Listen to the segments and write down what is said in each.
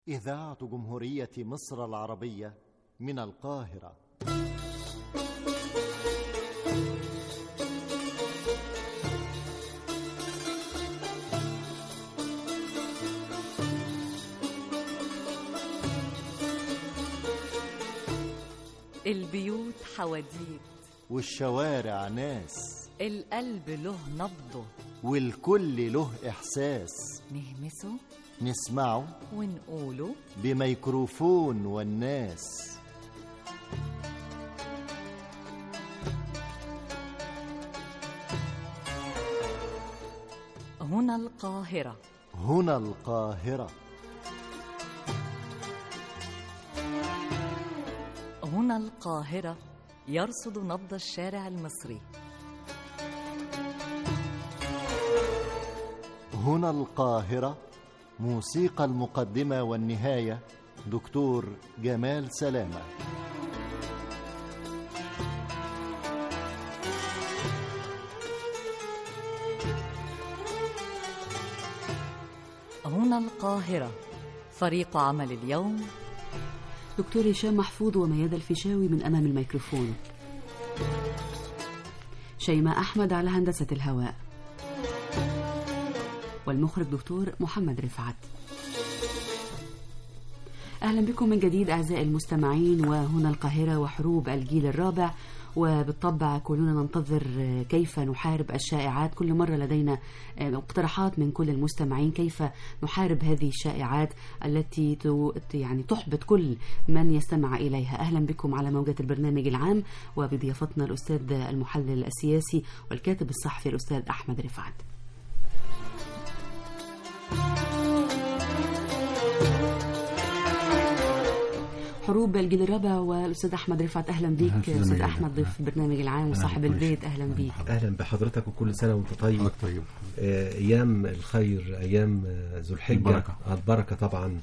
إذاعة جمهورية مصر العربية من القاهرة البيوت حواديت والشوارع ناس القلب له نبضه والكل له إحساس نهمسه نسمعه ونقوله بميكروفون والناس هنا القاهرة هنا القاهرة هنا القاهرة يرصد نبض الشارع المصري هنا القاهرة موسيقى المقدمة والنهاية دكتور جمال سلامة هنا القاهرة فريق عمل اليوم دكتور هشام محفوظ وميادة الفيشاوي من أمام الميكروفون شيماء أحمد على هندسة الهواء والمخرج دكتور محمد رفعت أهلا بكم من جديد أعزائي المستمعين وهنا القاهرة وحروب الجيل الرابع وبالطبع كلنا ننتظر كيف نحارب الشائعات كل مرة لدينا اقتراحات من كل المستمعين كيف نحارب هذه الشائعات التي يعني تحبط كل من يستمع إليها أهلا بكم على موجة البرنامج العام وبضيافتنا الأستاذ المحلل السياسي والكاتب الصحفي الأستاذ أحمد رفعت حروب الجيل الرابع والاستاذ احمد رفعت اهلا بيك استاذ احمد ضيف البرنامج العام وصاحب البيت اهلا بيك اهلا بحضرتك وكل سنه وانت طيب طيب آه، ايام الخير ايام آه، ذو الحجه البركة. آه، البركه طبعا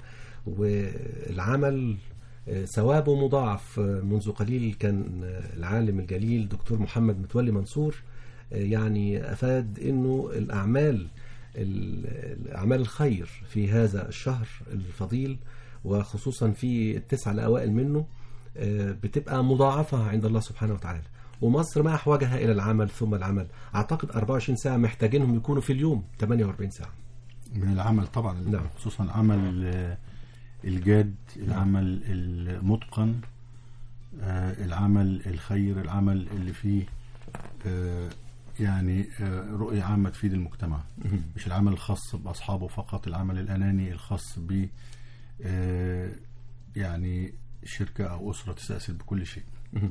والعمل آه، ثوابه مضاعف آه، منذ قليل كان آه، العالم الجليل دكتور محمد متولي منصور آه، يعني افاد انه الاعمال ال- اعمال الخير في هذا الشهر الفضيل وخصوصا في التسعه الاوائل منه آه، بتبقى مضاعفه عند الله سبحانه وتعالى ومصر ما احوجها الى العمل ثم العمل اعتقد 24 ساعه محتاجينهم يكونوا في اليوم 48 ساعه من العمل طبعا نعم. خصوصا عمل آه، الجاد العمل المتقن آه، العمل الخير العمل اللي فيه آه، يعني آه، رؤية عامة تفيد المجتمع مش العمل الخاص بأصحابه فقط العمل الأناني الخاص ب آه، يعني شركة أو أسرة تستأثر بكل شيء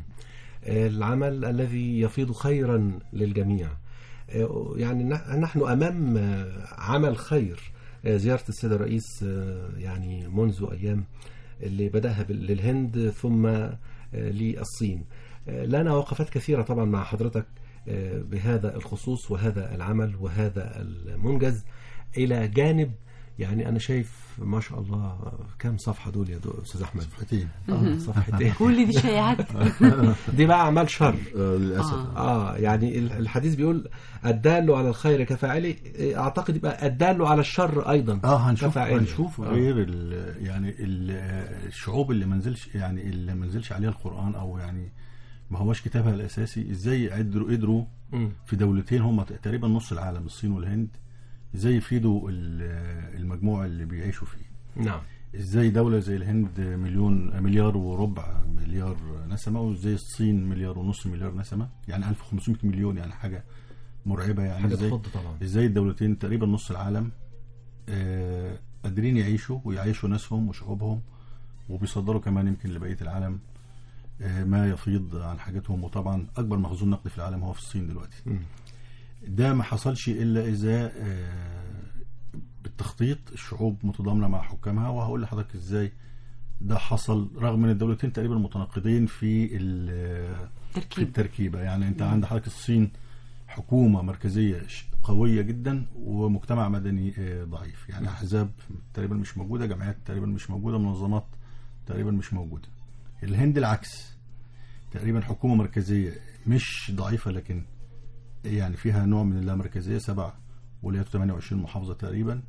العمل الذي يفيض خيرا للجميع آه، يعني نح- نحن امام آه، عمل خير آه، زياره السيد الرئيس آه، يعني منذ ايام اللي بداها بال- للهند ثم آه، للصين آه، لنا وقفات كثيره طبعا مع حضرتك آه، بهذا الخصوص وهذا العمل وهذا المنجز الى جانب يعني انا شايف ما شاء الله كم صفحه دول يا دو- استاذ احمد صفحتين آه، صفحتين كل دي شائعات دي بقى اعمال شر آه، للأسف آه. اه يعني ال- الحديث بيقول الدال على الخير كفاعله إيه، اعتقد يبقى الدال على الشر ايضا اه هنشوف كفاعله. هنشوف آه. غير ال يعني ال الشعوب اللي منزلش يعني اللي منزلش عليها القرآن او يعني ما هوش كتابها الاساسي ازاي قدروا قدروا مم. في دولتين هم تقريبا نص العالم الصين والهند ازاي يفيدوا ال- المجموع اللي بيعيشوا فيه نعم ازاي دولة زي الهند مليون مليار وربع مليار نسمة وازاي الصين مليار ونص مليار نسمة يعني 1500 مليون يعني حاجة مرعبة يعني حاجه ازاي تخض طبعا ازاي الدولتين تقريبا نص العالم آه، قادرين يعيشوا ويعيشوا ناسهم وشعوبهم وبيصدروا كمان يمكن لبقيه العالم آه، ما يفيض عن حاجتهم وطبعا اكبر مخزون نقد في العالم هو في الصين دلوقتي مم. ده ما حصلش الا اذا آه، بالتخطيط الشعوب متضامنه مع حكامها وهقول لحضرتك ازاي ده حصل رغم ان الدولتين تقريبا متناقضين في ال- في تركيب التركيبه يعني انت عند حضرتك الصين حكومه مركزيه ش- قويه جدا ومجتمع مدني آه، ضعيف يعني احزاب تقريبا مش موجوده جمعيات تقريبا مش موجوده منظمات تقريبا مش موجوده الهند العكس تقريبا حكومه مركزيه مش ضعيفه لكن يعني فيها نوع من اللامركزيه سبع ولايات 28 محافظه تقريبا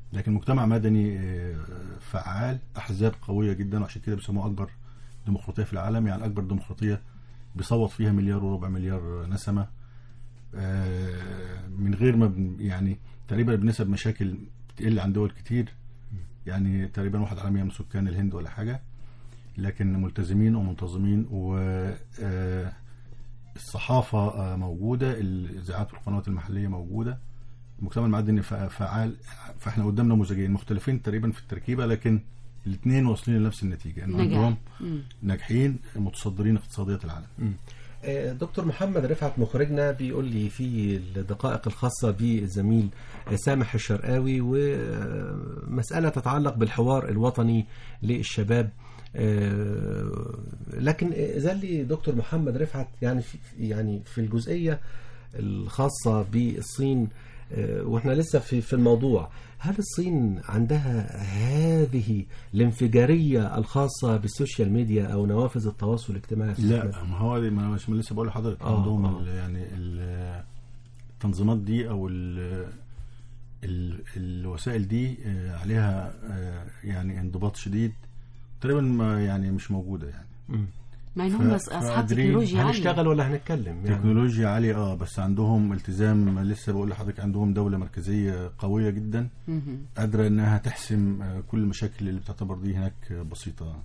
لكن مجتمع مدني آه، فعال احزاب قويه جدا وعشان كده بيسموه اكبر ديمقراطيه في العالم يعني اكبر ديمقراطيه بيصوت فيها مليار وربع مليار نسمه آه، من غير ما بن- يعني تقريبا بنسب مشاكل بتقل عن دول كتير يعني تقريبا واحد على 100 من سكان الهند ولا حاجه لكن ملتزمين ومنتظمين و آه، الصحافه آه، موجوده الاذاعات والقنوات المحليه موجوده المجتمع المعدني فع- فعال فاحنا قدام نموذجين مختلفين تقريبا في التركيبه لكن الاثنين واصلين لنفس النتيجه انه نجاح. عندهم مم. ناجحين متصدرين اقتصاديه العالم آه، دكتور محمد رفعت مخرجنا بيقول لي في الدقائق الخاصة بالزميل آه، سامح الشرقاوي ومسألة تتعلق بالحوار الوطني للشباب آه، لكن زال لي دكتور محمد رفعت يعني في يعني في الجزئية الخاصة بالصين آه، واحنا لسه في في الموضوع هل الصين عندها هذه الانفجارية الخاصة بالسوشيال ميديا أو نوافذ التواصل الاجتماعي في لا ما هو دي- ما أنا مش لسه بقول لحضرتك آه، عندهم آه. ال- يعني ال- التنظيمات دي او ال ال الوسائل دي آه، عليها آه، يعني انضباط شديد تقريبا ما يعني مش موجوده يعني مع انهم ف- بس اصحاب فقادرين تكنولوجيا عاليه هنشتغل ولا هنتكلم يعني تكنولوجيا عاليه اه بس عندهم التزام لسه بقول لحضرتك عندهم دوله مركزيه قويه جدا مهم. قادره انها تحسم آه، كل المشاكل اللي بتعتبر دي هناك آه، بسيطه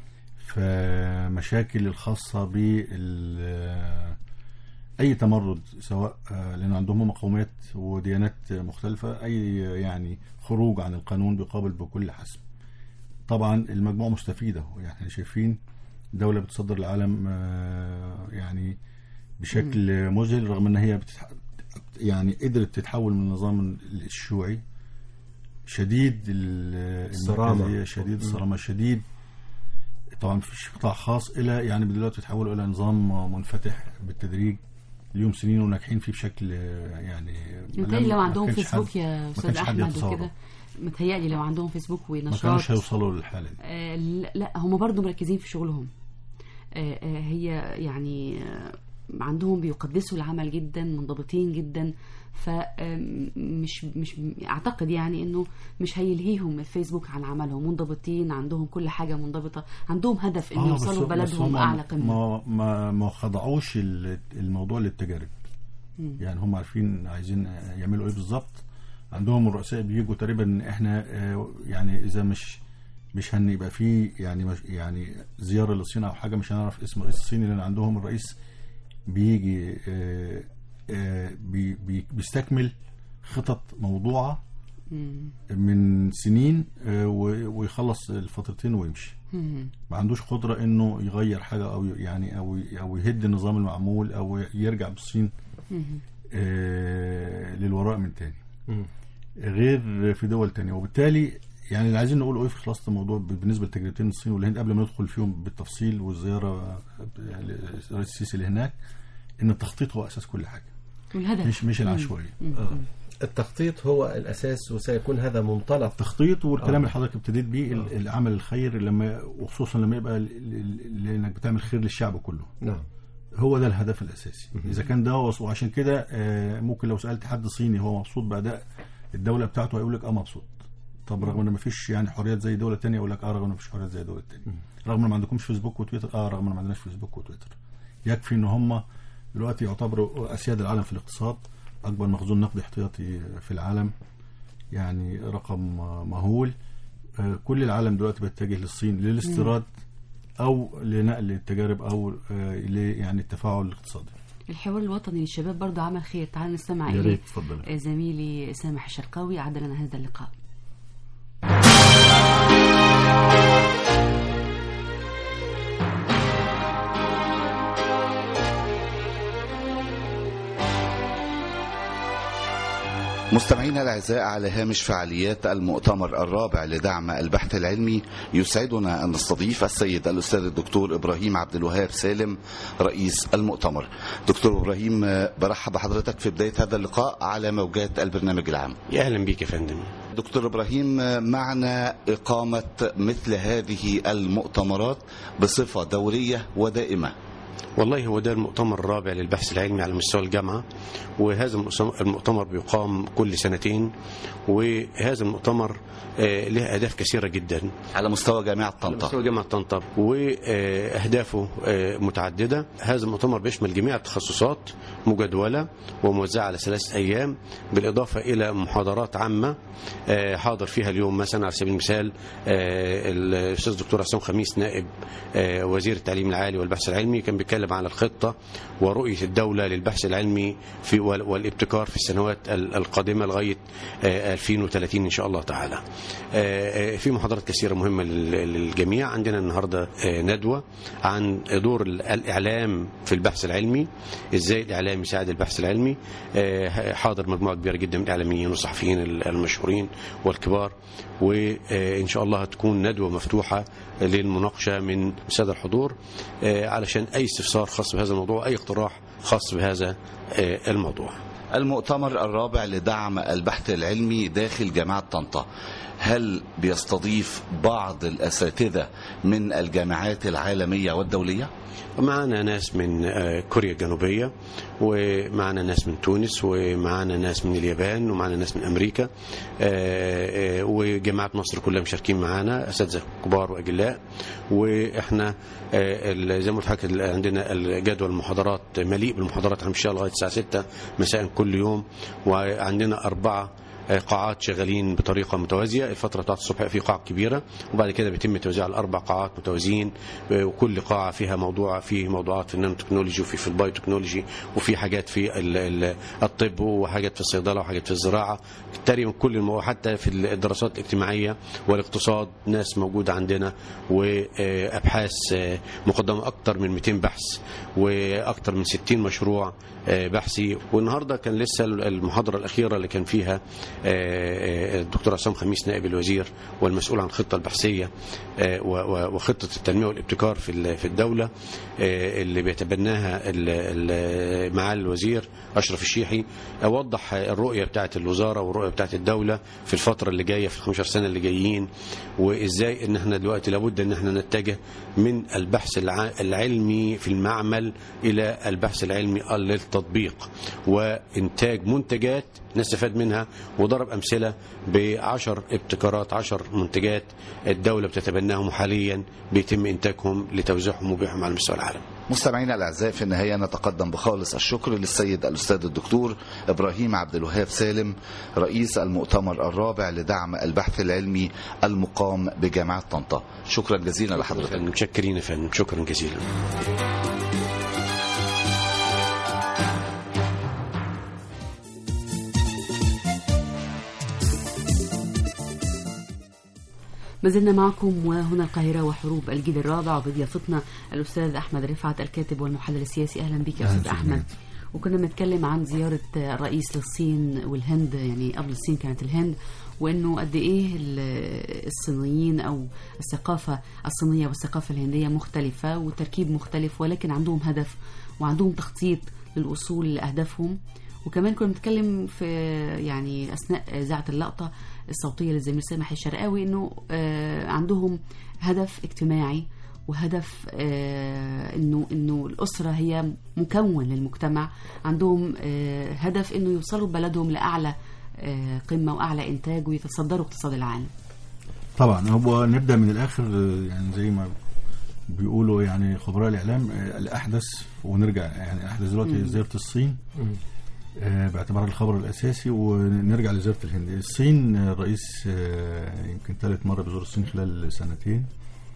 فمشاكل الخاصه بال آه، اي تمرد سواء آه، لان عندهم هم قوميات وديانات مختلفه اي يعني خروج عن القانون بيقابل بكل حسم طبعا المجموعه مستفيده يعني احنا شايفين دوله بتصدر العالم آه، يعني بشكل مذهل رغم ان هي بتتح... يعني قدرت تتحول من النظام الشيوعي شديد ال- الصرامة. المركزية، شديد الصرامه شديد طبعا مفيش قطاع خاص الى يعني دلوقتي تحولوا الى نظام منفتح بالتدريج اليوم سنين وناجحين فيه بشكل آه، يعني متهيألي لو ما عندهم كانش فيسبوك حد- يا ما استاذ كانش حد احمد يتصوره. وكده متهيألي لو عندهم فيسبوك ما ونشاط كانوش هيوصلوا للحاله دي آه، لا لا، هم برضو مركزين في شغلهم آه، آه، هي يعني آه، عندهم بيقدسوا العمل جدا منضبطين جدا فمش مش اعتقد يعني انه مش هيلهيهم الفيسبوك عن عملهم منضبطين عندهم كل حاجه منضبطه عندهم هدف ان آه، بس- يوصلوا بس بلدهم هم اعلى قمه ما ما ما خضعوش ال- الموضوع للتجارب يعني هم عارفين عايزين يعملوا ايه بالظبط عندهم الرؤساء بيجوا تقريبا احنا آه، يعني اذا مش مش هنبقى في يعني مش يعني زياره للصين او حاجه مش هنعرف اسم الرئيس الصيني لان عندهم الرئيس بيجي آه، آه، بي بي بيستكمل خطط موضوعه من سنين آه، و- ويخلص الفترتين ويمشي مم. ما عندوش قدرة انه يغير حاجة او يعني او او يهد النظام المعمول او يرجع بالصين آه للوراء من تاني غير في دول تانية وبالتالي يعني اللي عايزين نقوله ايه في خلاصة الموضوع بالنسبة لتجربتين الصين والهند قبل ما ندخل فيهم بالتفصيل والزيارة الرئيس السيسي اللي هناك ان التخطيط هو اساس كل حاجة والهدف مش مش العشوائية آه. التخطيط هو الأساس وسيكون هذا منطلق التخطيط والكلام آه. اللي حضرتك ابتديت بيه ال- العمل الخير لما وخصوصا لما يبقى ل- ل- لانك بتعمل خير للشعب كله نعم هو ده الهدف الاساسي اذا كان ده هو وعشان كده آه، ممكن لو سالت حد صيني هو مبسوط باداء الدوله بتاعته هيقول لك اه مبسوط طب رغم ان مفيش يعني حريات زي دوله تانية يقول لك اه رغم ان مفيش حريات زي دوله تانية رغم ان ما عندكمش فيسبوك وتويتر اه رغم ان ما عندناش فيسبوك وتويتر يكفي ان هم دلوقتي يعتبروا اسياد العالم في الاقتصاد اكبر مخزون نقدي احتياطي في العالم يعني رقم آه، مهول آه، كل العالم دلوقتي بيتجه للصين للاستيراد او لنقل التجارب او آه، ل يعني التفاعل الاقتصادي الحوار الوطني للشباب برضو عمل خير تعال نستمع يا إليه. ريت اتفضل آه، زميلي سامح الشرقاوي عد لنا هذا اللقاء مستمعينا الاعزاء على هامش فعاليات المؤتمر الرابع لدعم البحث العلمي يسعدنا ان نستضيف السيد الاستاذ الدكتور ابراهيم عبد الوهاب سالم رئيس المؤتمر. دكتور ابراهيم آه، برحب بحضرتك في بدايه هذا اللقاء على موجات البرنامج العام. يا اهلا بيك يا فندم دكتور ابراهيم آه، معنى اقامه مثل هذه المؤتمرات بصفه دوريه ودائمه والله هو ده المؤتمر الرابع للبحث العلمي على مستوى الجامعة وهذا المؤتمر- المؤتمر بيقام كل سنتين وهذا المؤتمر آه، له أهداف كثيرة جدا على مستوى جامعة على طنطا مستوى جامعة طنطا وأهدافه آه، متعددة هذا المؤتمر بيشمل جميع التخصصات مجدولة وموزعة على ثلاثة أيام بالإضافة إلى محاضرات عامة آه، حاضر فيها اليوم مثلا على سبيل المثال آه، الأستاذ الدكتور حسام خميس نائب آه، وزير التعليم العالي والبحث العلمي كان بيتكلم على الخطة ورؤية الدولة للبحث العلمي في وال- والابتكار في السنوات ال- القادمة لغاية آه، 2030 إن شاء الله تعالى آه، آه، في محاضرات كثيرة مهمة لل- للجميع عندنا النهاردة آه، ندوة عن دور ال- الإعلام في البحث العلمي إزاي الإعلام يساعد البحث العلمي آه، حاضر مجموعة كبيرة جدا من الإعلاميين والصحفيين ال- المشهورين والكبار وإن شاء الله هتكون ندوة مفتوحة للمناقشة من السادة الحضور آه، علشان أي استفسار خاص بهذا الموضوع أي اقتراح خاص بهذا آه، الموضوع المؤتمر الرابع لدعم البحث العلمي داخل جامعة طنطا هل بيستضيف بعض الأساتذة من الجامعات العالمية والدولية؟ معنا ناس من آه، كوريا الجنوبية ومعنا ناس من تونس ومعنا ناس من اليابان ومعنا ناس من أمريكا آه، آه، وجامعات مصر كلها مشاركين معانا أساتذة كبار وأجلاء وإحنا آه، ال- زي ما قلت لحضرتك ال- عندنا الجدول المحاضرات مليء بالمحاضرات هنمشيها لغاية الساعة 6 مساء كل يوم وعندنا أربعة قاعات شغالين بطريقه متوازيه الفتره بتاعت الصبح في قاعه كبيره وبعد كده بيتم توزيع الاربع قاعات متوازيين وكل قاعه فيها موضوع في موضوعات في النانو تكنولوجي وفي في البايو تكنولوجي وفي حاجات في ال- ال- الطب وحاجات في الصيدله وحاجات في الزراعه تقريبا كل المو... حتى في الدراسات الاجتماعيه والاقتصاد ناس موجوده عندنا وابحاث مقدمه اكثر من 200 بحث واكثر من 60 مشروع آه، بحثي والنهارده كان لسه المحاضره الاخيره اللي كان فيها آه، آه، الدكتور عصام خميس نائب الوزير والمسؤول عن الخطه البحثيه آه، و- و- وخطه التنميه والابتكار في ال- في الدوله آه، اللي بيتبناها ال- ال- معالي الوزير اشرف الشيحي اوضح الرؤيه بتاعه الوزاره والرؤيه بتاعه الدوله في الفتره اللي جايه في ال 15 سنه اللي جايين وازاي ان احنا دلوقتي لابد ان احنا نتجه من البحث الع- العلمي في المعمل الى البحث العلمي للتطبيق وانتاج منتجات نستفاد منها وضرب امثله بعشر ابتكارات عشر منتجات الدوله بتتبناهم حاليا بيتم انتاجهم لتوزيعهم وبيعهم على مستوى العالم مستمعينا الاعزاء في النهايه نتقدم بخالص الشكر للسيد الاستاذ الدكتور ابراهيم عبد الوهاب سالم رئيس المؤتمر الرابع لدعم البحث العلمي المقام بجامعه طنطا شكرا جزيلا لحضرتك متشكرين يا فندم شكرا جزيلا ما زلنا معكم وهنا القاهرة وحروب الجيل الرابع وبضيافتنا الأستاذ أحمد رفعت الكاتب والمحلل السياسي أهلا بك يا أهلا أستاذ وسهلا أحمد بك. وكنا بنتكلم عن زيارة الرئيس للصين والهند يعني قبل الصين كانت الهند وانه قد ايه ال- الصينيين او الثقافه الصينيه والثقافه الهنديه مختلفه وتركيب مختلف ولكن عندهم هدف وعندهم تخطيط للوصول لاهدافهم وكمان كنا بنتكلم في يعني اثناء اذاعه اللقطه الصوتيه للزميل سامح الشرقاوي انه آه، عندهم هدف اجتماعي وهدف آه، انه انه الاسره هي مكون للمجتمع عندهم آه، هدف انه يوصلوا بلدهم لاعلى آه، قمه واعلى انتاج ويتصدروا اقتصاد العالم طبعا هو نبدا من الاخر آه، يعني زي ما بيقولوا يعني خبراء الاعلام آه، الاحدث ونرجع يعني احدث دلوقتي زياره الصين آه، باعتبارها الخبر الاساسي ونرجع لزياره الهند الصين آه، الرئيس آه، يمكن ثالث مره بيزور الصين خلال سنتين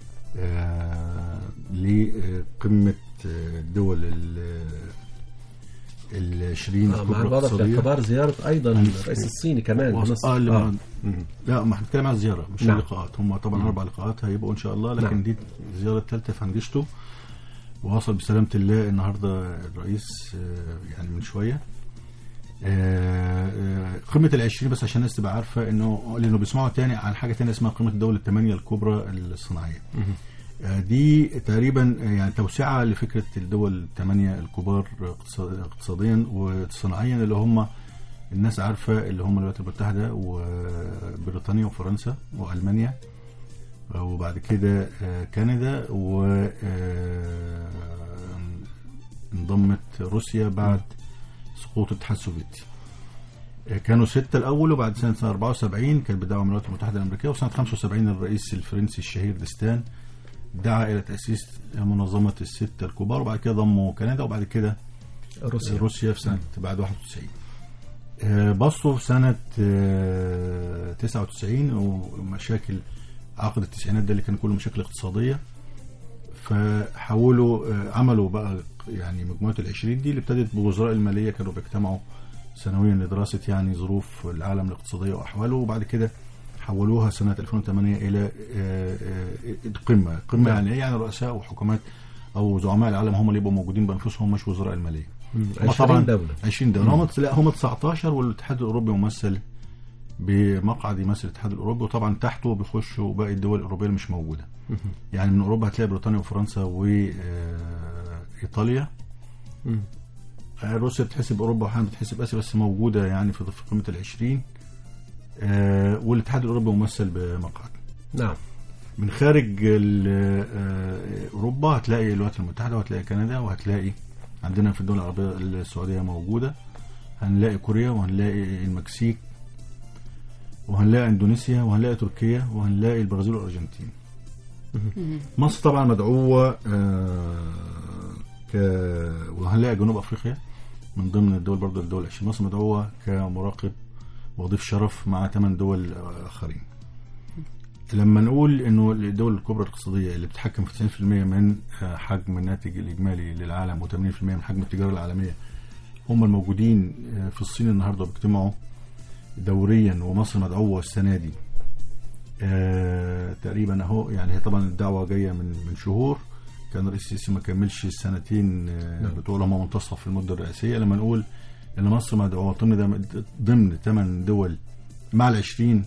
آه، لقمه آه، الدول ال- العشرين آه، مع الكبرى الوضع في اقتصاديا الاعتبار زيارة أيضا الرئيس الصيني كمان وص- بمصر. اه اللي آه. ما- لا ما احنا بنتكلم على الزياره مش نعم. اللقاءات هم طبعا اربع لقاءات هيبقوا ان شاء الله لكن نعم. دي الزياره الثالثه في هنجشته ووصل بسلامه الله النهارده الرئيس آه، يعني من شويه آه، آه، قمه العشرين بس عشان الناس تبقى عارفه انه لانه بيسمعوا تاني عن حاجه تانية اسمها قمه الدول الثمانيه الكبرى الصناعيه آه، دي تقريبا آه، يعني توسعه لفكره الدول الثمانيه الكبار اقتصاد- اقتصاديا وصناعيا اللي هم الناس عارفه اللي هم الولايات المتحده وبريطانيا وفرنسا والمانيا وبعد كده آه، كندا و آه، انضمت روسيا بعد سقوط الاتحاد السوفيتي آه، كانوا ستة الأول وبعد سنة 74 كانت بدعوة من الولايات المتحدة الأمريكية وسنة 75 الرئيس الفرنسي الشهير ديستان دعا إلى تأسيس منظمة الستة الكبار وبعد كده ضموا كندا وبعد كده روسيا روسيا في سنة بعد 91 آه، بصوا في سنة آه، 99 ومشاكل عقد التسعينات ده اللي كان كله مشاكل اقتصادية فحولوا آه، عملوا بقى يعني مجموعة العشرين دي اللي ابتدت بوزراء المالية كانوا بيجتمعوا سنويا لدراسة يعني ظروف العالم الاقتصادية وأحواله وبعد كده حولوها سنة 2008 إلى آه، آه، القمة قمة يعني إيه يعني رؤساء وحكومات أو زعماء العالم هم اللي يبقوا موجودين بأنفسهم مش وزراء المالية هم 20 دولة 20 دولة هم لا هم 19 والاتحاد الأوروبي ممثل بمقعد يمثل الاتحاد الأوروبي وطبعا تحته بيخشوا باقي الدول الأوروبية اللي مش موجودة يعني من أوروبا هتلاقي بريطانيا وفرنسا وإيطاليا مم. روسيا بتحسب أوروبا وأحيانا بتحسب آسيا بس موجودة يعني في في قمة العشرين آه، والاتحاد الأوروبي ممثل بمقعد نعم من خارج ال- آه، اوروبا هتلاقي الولايات المتحده وهتلاقي كندا وهتلاقي عندنا في الدول العربيه السعوديه موجوده هنلاقي كوريا وهنلاقي المكسيك وهنلاقي اندونيسيا وهنلاقي تركيا وهنلاقي البرازيل والارجنتين مصر طبعا مدعوه آه، ك وهنلاقي جنوب افريقيا من ضمن الدول برضه الدول العشرين مصر مدعوه كمراقب وضيف شرف مع ثمان دول اخرين لما نقول انه الدول الكبرى الاقتصاديه اللي بتتحكم في 90% من آه، حجم الناتج الاجمالي للعالم و80% من حجم التجاره العالميه هم الموجودين آه، في الصين النهارده بيجتمعوا دوريا ومصر مدعوه السنه دي آه، تقريبا اهو يعني هي طبعا الدعوه جايه من من شهور كان الرئيس السيسي ما كملش السنتين آه، نعم. بتوع هم منتصف المده الرئاسيه لما نقول ان مصر مدعوه ضمن ده- ضمن ثمان دول مع العشرين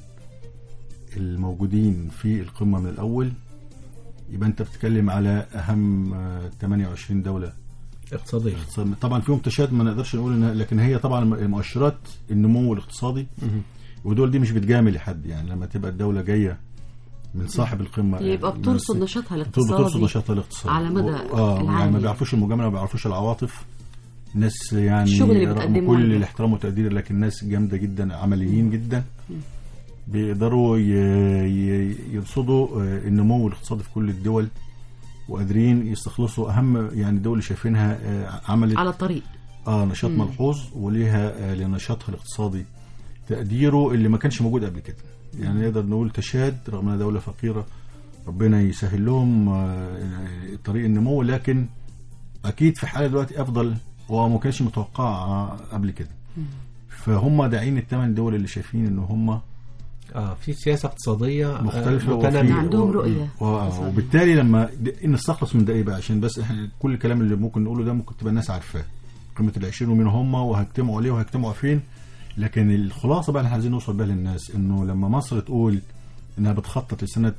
الموجودين في القمة من الأول يبقى أنت بتتكلم على أهم آه، 28 دولة اقتصادية اقتصاد- طبعا فيهم تشاد ما نقدرش نقول إنها لكن هي طبعا مؤشرات النمو الاقتصادي ودول دي مش بتجامل حد يعني لما تبقى الدولة جاية من صاحب القمة يبقى من بترصد الس- نشاطها بترصد الاقتصادي نشاطها الاقتصادي على مدى و- اه يعني العام ما يعني. بيعرفوش المجامله ما بيعرفوش العواطف ناس يعني الشغل اللي رغم بتقدمه كل عندك. الاحترام والتقدير لكن ناس جامده جدا عمليين جدا بيقدروا ي- ي- يرصدوا آه، النمو الاقتصادي في كل الدول وقادرين يستخلصوا اهم يعني الدول اللي شايفينها آه، عملت على الطريق اه نشاط ملحوظ وليها آه لنشاطها الاقتصادي تقديره اللي ما كانش موجود قبل كده يعني نقدر نقول تشاد رغم انها دوله فقيره ربنا يسهل لهم آه، طريق النمو لكن اكيد في حاله دلوقتي افضل وما كانش متوقع قبل كده فهم داعين الثمان دول اللي شايفين ان هم اه في سياسة اقتصادية آه، مختلفة متنامية. وفي- عندهم و- رؤية و- اقتصادية. وبالتالي لما د- نستخلص من ده ايه بقى عشان بس احنا كل الكلام اللي ممكن نقوله ده ممكن تبقى الناس عارفاه قيمة العشرين ومين هم وهيجتمعوا عليه وهيجتمعوا فين لكن الخلاصة بقى اللي احنا عايزين نوصل بيها للناس انه لما مصر تقول انها بتخطط لسنة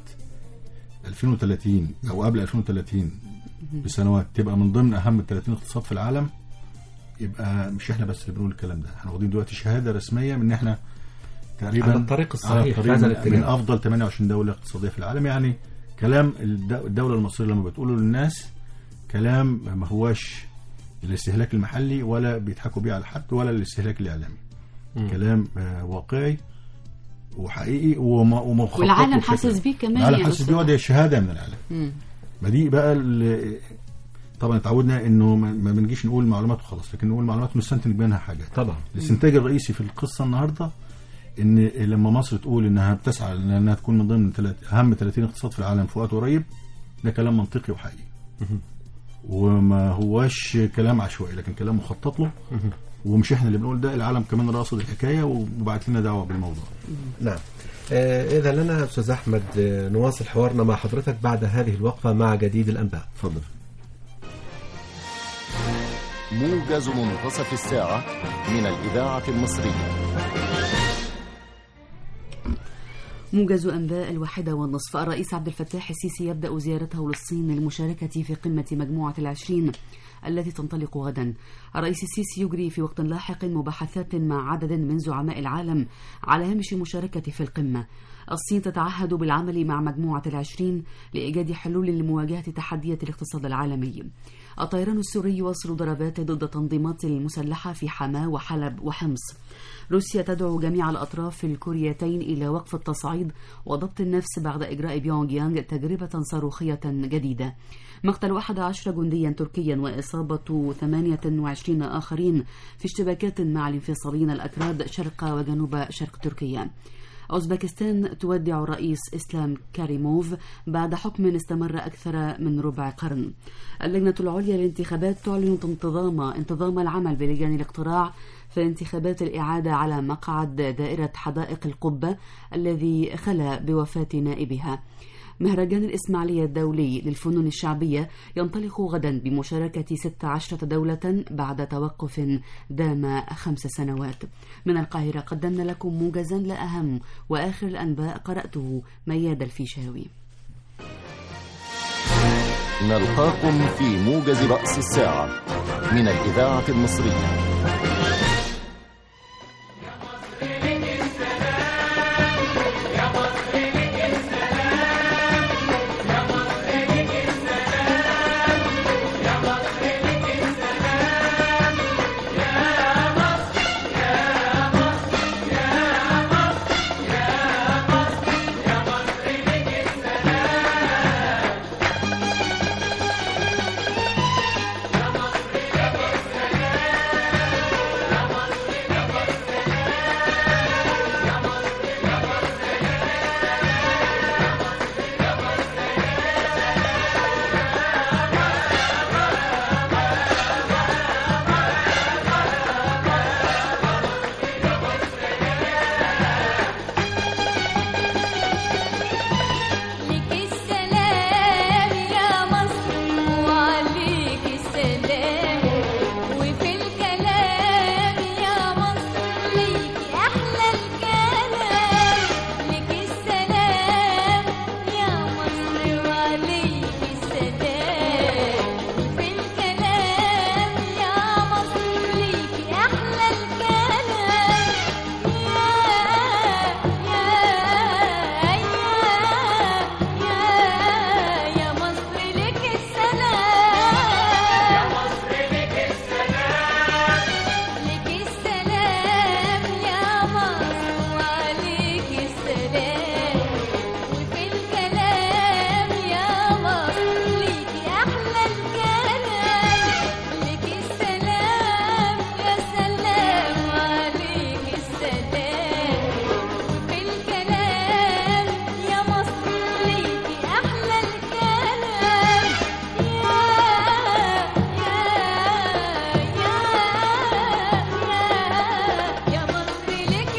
2030 او قبل 2030 بسنوات تبقى من ضمن اهم ال 30 اقتصاد في العالم يبقى مش احنا بس اللي بنقول الكلام ده احنا واخدين دلوقتي شهاده رسميه من ان احنا تقريبا على الطريق الصحيح على في الطريق هذا من- الاتجاه. من افضل 28 دوله اقتصاديه في العالم يعني كلام الد- الدوله المصريه لما بتقوله للناس كلام ما هواش الاستهلاك المحلي ولا بيضحكوا بيه على حد ولا الاستهلاك الاعلامي كلام آه، واقعي وحقيقي وما ومخطط والعالم له بشكل- حاسس بيه كمان العالم يا حاسس أستاذ. بيه ودي شهاده من العالم مم. ما دي بقى ال- طبعا اتعودنا انه ما ما بنجيش نقول معلومات وخلاص لكن نقول معلومات ونستنتج منها حاجات طبعا الاستنتاج الرئيسي في القصه النهارده ان لما مصر تقول انها بتسعى انها تكون من ضمن تلات- اهم 30 اقتصاد في العالم في وقت قريب ده كلام منطقي وحقيقي وما هواش كلام عشوائي لكن كلام مخطط له ومش احنا اللي بنقول ده العالم كمان راصد الحكايه وبعت لنا دعوه بالموضوع نعم آه إذا لنا أستاذ أحمد آه، نواصل حوارنا مع حضرتك بعد هذه الوقفة مع جديد الأنباء اتفضل موجز منتصف الساعة من الإذاعة المصرية موجز أنباء الواحدة والنصف الرئيس عبد الفتاح السيسي يبدأ زيارته للصين للمشاركة في قمة مجموعة العشرين التي تنطلق غدا الرئيس السيسي يجري في وقت لاحق مباحثات مع عدد من زعماء العالم على هامش المشاركة في القمة الصين تتعهد بالعمل مع مجموعة العشرين لإيجاد حلول لمواجهة تحديات الاقتصاد العالمي الطيران السوري يواصل ضرباته ضد التنظيمات المسلحة في حماة وحلب وحمص روسيا تدعو جميع الأطراف الكوريتين إلى وقف التصعيد وضبط النفس بعد إجراء بيونغ يانغ تجربة صاروخية جديدة مقتل 11 جنديا تركيا وإصابة 28 آخرين في اشتباكات مع الانفصاليين الأكراد شرق وجنوب شرق تركيا أوزبكستان تودع الرئيس إسلام كاريموف بعد حكم استمر أكثر من ربع قرن اللجنة العليا للانتخابات تعلن انتظام انتظام العمل بلجان الاقتراع في انتخابات الإعادة على مقعد دائرة حدائق القبة الذي خلا بوفاة نائبها مهرجان الإسماعيلية الدولي للفنون الشعبية ينطلق غدا بمشاركة 16 دولة بعد توقف دام خمس سنوات من القاهرة قدمنا لكم موجزا لأهم وآخر الأنباء قرأته مياد الفيشاوي نلقاكم في موجز رأس الساعة من الإذاعة المصرية لك السلام يا مصر وعليك السلام وفي الكلام يا مصر ليك أحلى الكلام لك السلام يا مصر وعليك السلام وفي الكلام يا مصر ليك أحلى الكلام يا يا يا يا مصر لك السلام يا مصر لك السلام لك السلام يا مصر وعليك السلام وفي الكلام يا مصر ليك أحلى الكلام لك السلام يا سلام وعليك السلام وفي الكلام يا مصر ليك أحلى الكلام يا يا يا يا يا مصر لك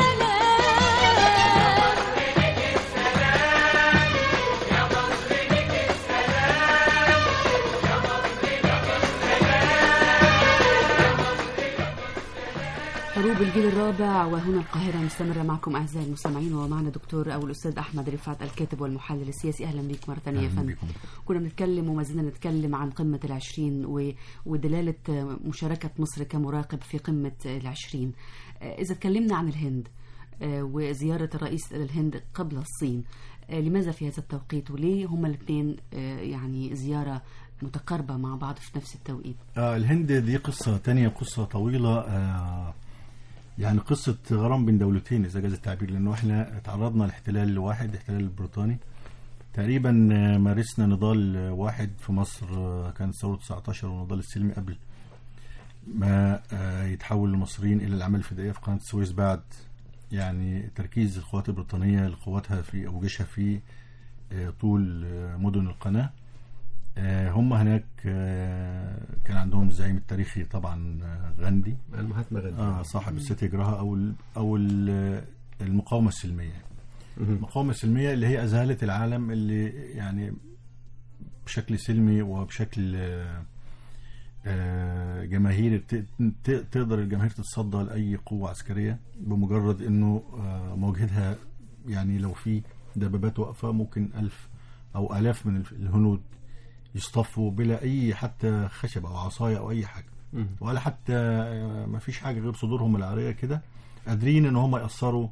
حروب الجيل الرابع وهنا القاهرة مستمرة معكم أعزائي المستمعين ومعنا دكتور أو الأستاذ أحمد رفعت الكاتب والمحلل السياسي أهلا بك مرة ثانية يا أهلاً فندم بكم. كنا بنتكلم وما زلنا نتكلم عن قمة العشرين و- ودلالة مشاركة مصر كمراقب في قمة العشرين إذا تكلمنا عن الهند آه، وزيارة الرئيس إلى الهند قبل الصين آه، لماذا في هذا التوقيت وليه هما الاثنين آه، يعني زيارة متقاربة مع بعض في نفس التوقيت آه الهند دي قصة تانية قصة طويلة آه يعني قصة غرام بين دولتين إذا جاز التعبير لأنه إحنا تعرضنا لاحتلال واحد الاحتلال البريطاني تقريبا آه، مارسنا نضال آه، واحد في مصر آه، كان ثورة 19 والنضال السلمي قبل ما آه، يتحول المصريين إلى الأعمال الفدائية في قناة السويس بعد يعني تركيز القوات البريطانية لقواتها في أو جيشها في آه، طول آه، مدن القناة آه، هم هناك آه، كان عندهم الزعيم التاريخي طبعا آه، غاندي المهاتما غاندي آه صاحب الستيجراها او ال او ال المقاومه السلميه المقاومه السلميه اللي هي ازالت العالم اللي يعني بشكل سلمي وبشكل آه، آه، جماهيري ت- ت- تقدر الجماهير تتصدى لاي قوه عسكريه بمجرد انه آه، مواجهتها يعني لو في دبابات واقفه ممكن ألف او الاف من الف- الهنود يصطفوا بلا اي حتى خشب او عصايه او اي حاجه ولا حتى آه، ما فيش حاجه غير صدورهم العاريه كده قادرين ان هم ياثروا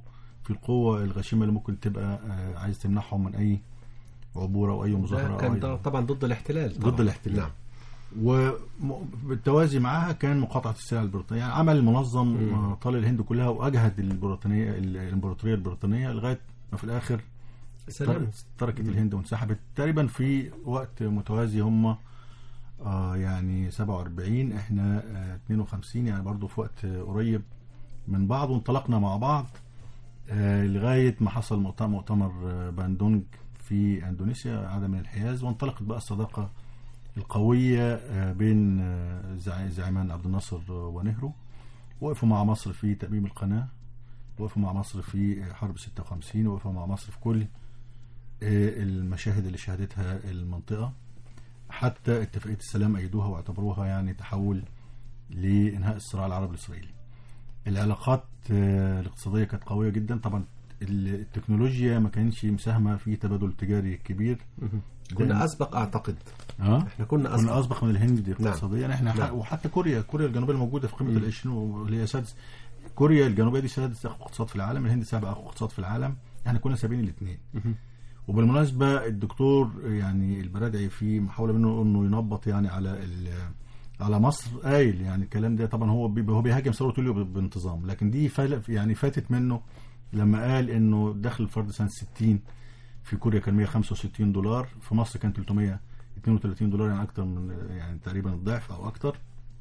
في القوة الغشيمة اللي ممكن تبقى آه، عايز تمنعهم من أي عبور أو أي مظاهرة ده أو كان أي- ده طبعا ضد الاحتلال ضد طبعاً. الاحتلال. نعم وبالتوازي معاها كان مقاطعة السلع البريطانية يعني عمل منظم مم. آه، طال الهند كلها وأجهد البريطانية الإمبراطورية البريطانية لغاية ما في الآخر سلام تر- تركت الهند وانسحبت تقريبا في وقت متوازي هم آه يعني 47 احنا آه 52 يعني برضو في وقت آه، قريب من بعض وانطلقنا مع بعض آه لغاية ما حصل مؤت- مؤتمر آه، باندونج في اندونيسيا عدم الانحياز وانطلقت بقى الصداقة القوية آه، بين آه، زع- زعيمان عبد الناصر ونهرو وقفوا مع مصر في تأميم القناة وقفوا مع مصر في حرب 56 وقفوا مع مصر في كل آه، المشاهد اللي شهدتها المنطقة حتى اتفاقية السلام أيدوها واعتبروها يعني تحول لإنهاء الصراع العربي الإسرائيلي العلاقات آه، الاقتصادية كانت قوية جدا طبعا التكنولوجيا ما كانش مساهمة في تبادل تجاري كبير كنا اسبق اعتقد اه احنا كنا اسبق كنا اسبق من الهند نعم. اقتصاديا احنا ح- نعم. وحتى كوريا كوريا الجنوبيه الموجوده في قمه العشرين واللي هي سادس كوريا الجنوبيه دي سادس اقوى اقتصاد في العالم الهند سابع اقوى اقتصاد في العالم احنا كنا سابقين الاثنين وبالمناسبه الدكتور يعني البرادعي في محاوله منه انه ينبط يعني على ال- على مصر قايل يعني الكلام ده طبعا هو بي- هو بيهاجم ثوره يوليو ب- بانتظام لكن دي فال- يعني فاتت منه لما قال انه دخل الفرد سنه 60 في كوريا كان 165 دولار في مصر كان 332 دولار يعني اكتر من يعني تقريبا الضعف او اكتر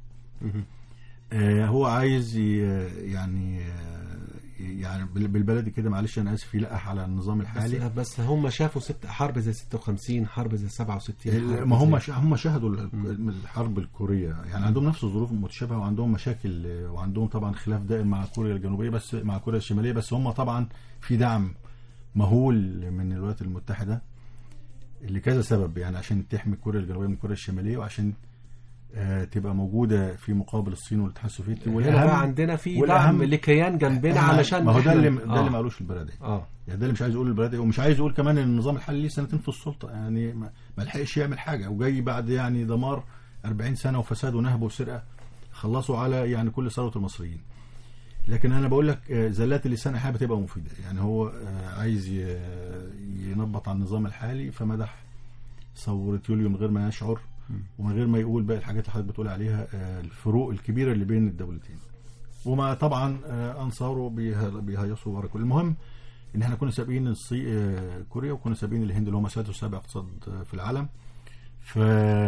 آه هو عايز ي- يعني آه، يعني بال- بالبلدي كده معلش انا اسف يلقح على النظام بس, الحالي بس هم شافوا ست حرب زي 56 حرب زي 67 ال- حرب ما هم زي- ش- هم شاهدوا ال- الحرب الكوريه يعني عندهم نفس الظروف المتشابهه وعندهم مشاكل آه، وعندهم طبعا خلاف دائم مع كوريا الجنوبيه بس مع كوريا الشماليه بس هم طبعا في دعم مهول من الولايات المتحده لكذا سبب يعني عشان تحمي كوريا الجنوبيه من كوريا الشماليه وعشان آه، تبقى موجوده في مقابل الصين والاتحاد السوفيتي هنا بقى والأهم- عندنا في والأهم- دعم لكيان جنبنا آه، علشان ما هو ده إحنا- اللي ده آه. اللي ما قالوش البلدي اه يعني ده اللي مش عايز يقول البلدي ومش عايز يقول كمان ان النظام الحالي ليه سنتين في السلطه يعني ما ما لحقش يعمل حاجه وجاي بعد يعني دمار 40 سنه وفساد ونهب وسرقه خلصوا على يعني كل ثروه المصريين لكن انا بقول لك آه، زلات اللسان احيانا بتبقى مفيده يعني هو آه، عايز ي- ينبط على النظام الحالي فمدح ثوره يوليو من غير ما يشعر ومن غير ما يقول باقي الحاجات اللي حضرتك بتقول عليها آه، الفروق الكبيره اللي بين الدولتين وما طبعا آه، انصاره بيه- بيهيصوا ورا كل المهم ان احنا كنا سابقين الصي... آه، كوريا وكنا سابقين الهند اللي هم سادس وسابع اقتصاد آه، في العالم ف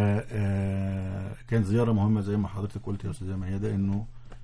آه، كانت زياره مهمه زي ما حضرتك قلت يا استاذه ميادة انه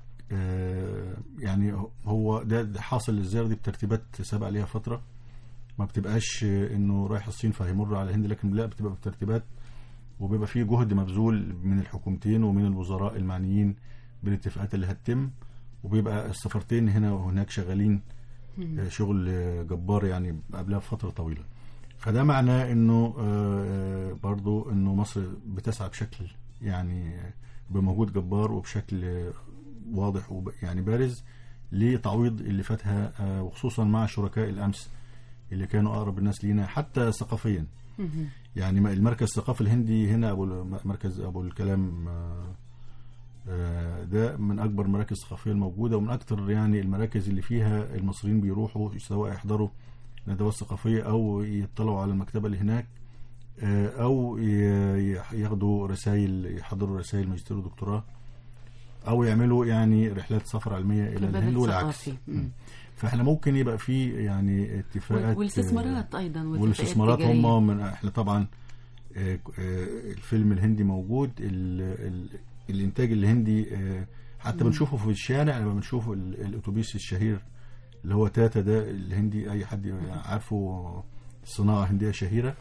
آه، يعني هو ده ده حاصل الزياره دي بترتيبات سابقه ليها فتره ما بتبقاش آه، انه رايح الصين فهيمر على الهند لكن لا بتبقى بترتيبات وبيبقى فيه جهد مبذول من الحكومتين ومن الوزراء المعنيين بالاتفاقات اللي هتتم وبيبقى السفارتين هنا وهناك شغالين آه، شغل آه، جبار يعني قبلها بفترة طويلة فده معناه انه آه، برضو انه مصر بتسعى بشكل يعني آه، بمجهود جبار وبشكل آه، واضح وب- يعني بارز لتعويض اللي فاتها آه، وخصوصا مع شركاء الامس اللي كانوا اقرب الناس لينا حتى ثقافيا يعني ما- المركز الثقافي الهندي هنا ابو الم- مركز ابو الكلام آه، آه، ده من اكبر المراكز الثقافيه الموجوده ومن اكثر يعني المراكز اللي فيها المصريين بيروحوا سواء يحضروا ندوات ثقافيه او يطلعوا على المكتبه اللي هناك آه، او ي- يح- ياخدوا رسائل يحضروا رسائل ماجستير ودكتوراه او يعملوا يعني رحلات سفر علميه الى تبادل الهند والعكس ثقافي. مم. فاحنا ممكن يبقى في يعني اتفاقات والاستثمارات ايضا والاتفاقيات والاستثمارات التجارية. هم من احنا طبعا آه، آه، الفيلم الهندي موجود ال ال الانتاج الهندي آه، حتى بنشوفه في الشارع لما بنشوف ال- الاتوبيس الشهير اللي هو تاتا ده الهندي اي حد عارفه صناعه هنديه شهيره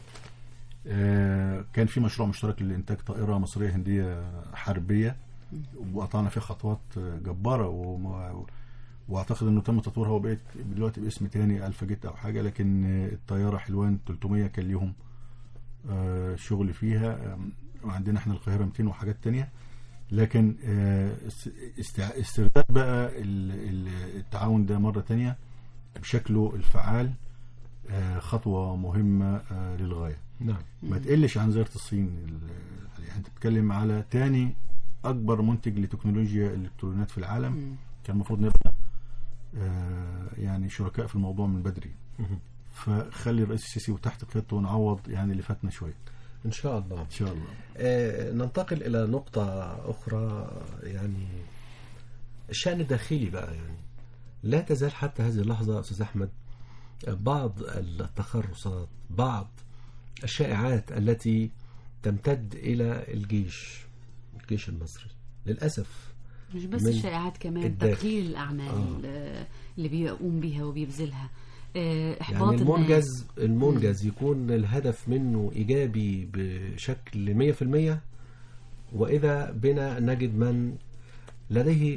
آه، كان في مشروع مشترك لانتاج طائره مصريه هنديه حربيه وقطعنا فيه خطوات آه، جباره وم- واعتقد انه تم تطويرها وبقت دلوقتي باسم تاني الفا جيت او حاجه لكن آه، الطياره حلوان 300 كان ليهم آه، شغل فيها آم، وعندنا احنا القاهره 200 وحاجات تانية لكن آه، است- استع- استرداد بقى ال- ال- التعاون ده مره تانية بشكله الفعال آه، خطوه مهمه آه، للغايه نعم ما تقلش عن زياره الصين ال- يعني انت بتتكلم على تاني اكبر منتج لتكنولوجيا الالكترونيات في العالم كان المفروض نبقى آه، يعني شركاء في الموضوع من بدري فخلي الرئيس السيسي وتحت قيادته ونعوض يعني اللي فاتنا شويه ان شاء الله ان شاء الله آه، ننتقل إلى نقطة أخرى يعني الشأن الداخلي بقى يعني لا تزال حتى هذه اللحظة أستاذ أحمد بعض التخرصات بعض الشائعات التي تمتد إلى الجيش الجيش المصري للأسف مش بس من الشائعات كمان الداخل. تقليل الأعمال آه، اللي بيقوم بيها وبيبذلها آه، إحباط يعني الناس. المنجز المنجز يكون الهدف منه إيجابي بشكل 100% وإذا بنا نجد من لديه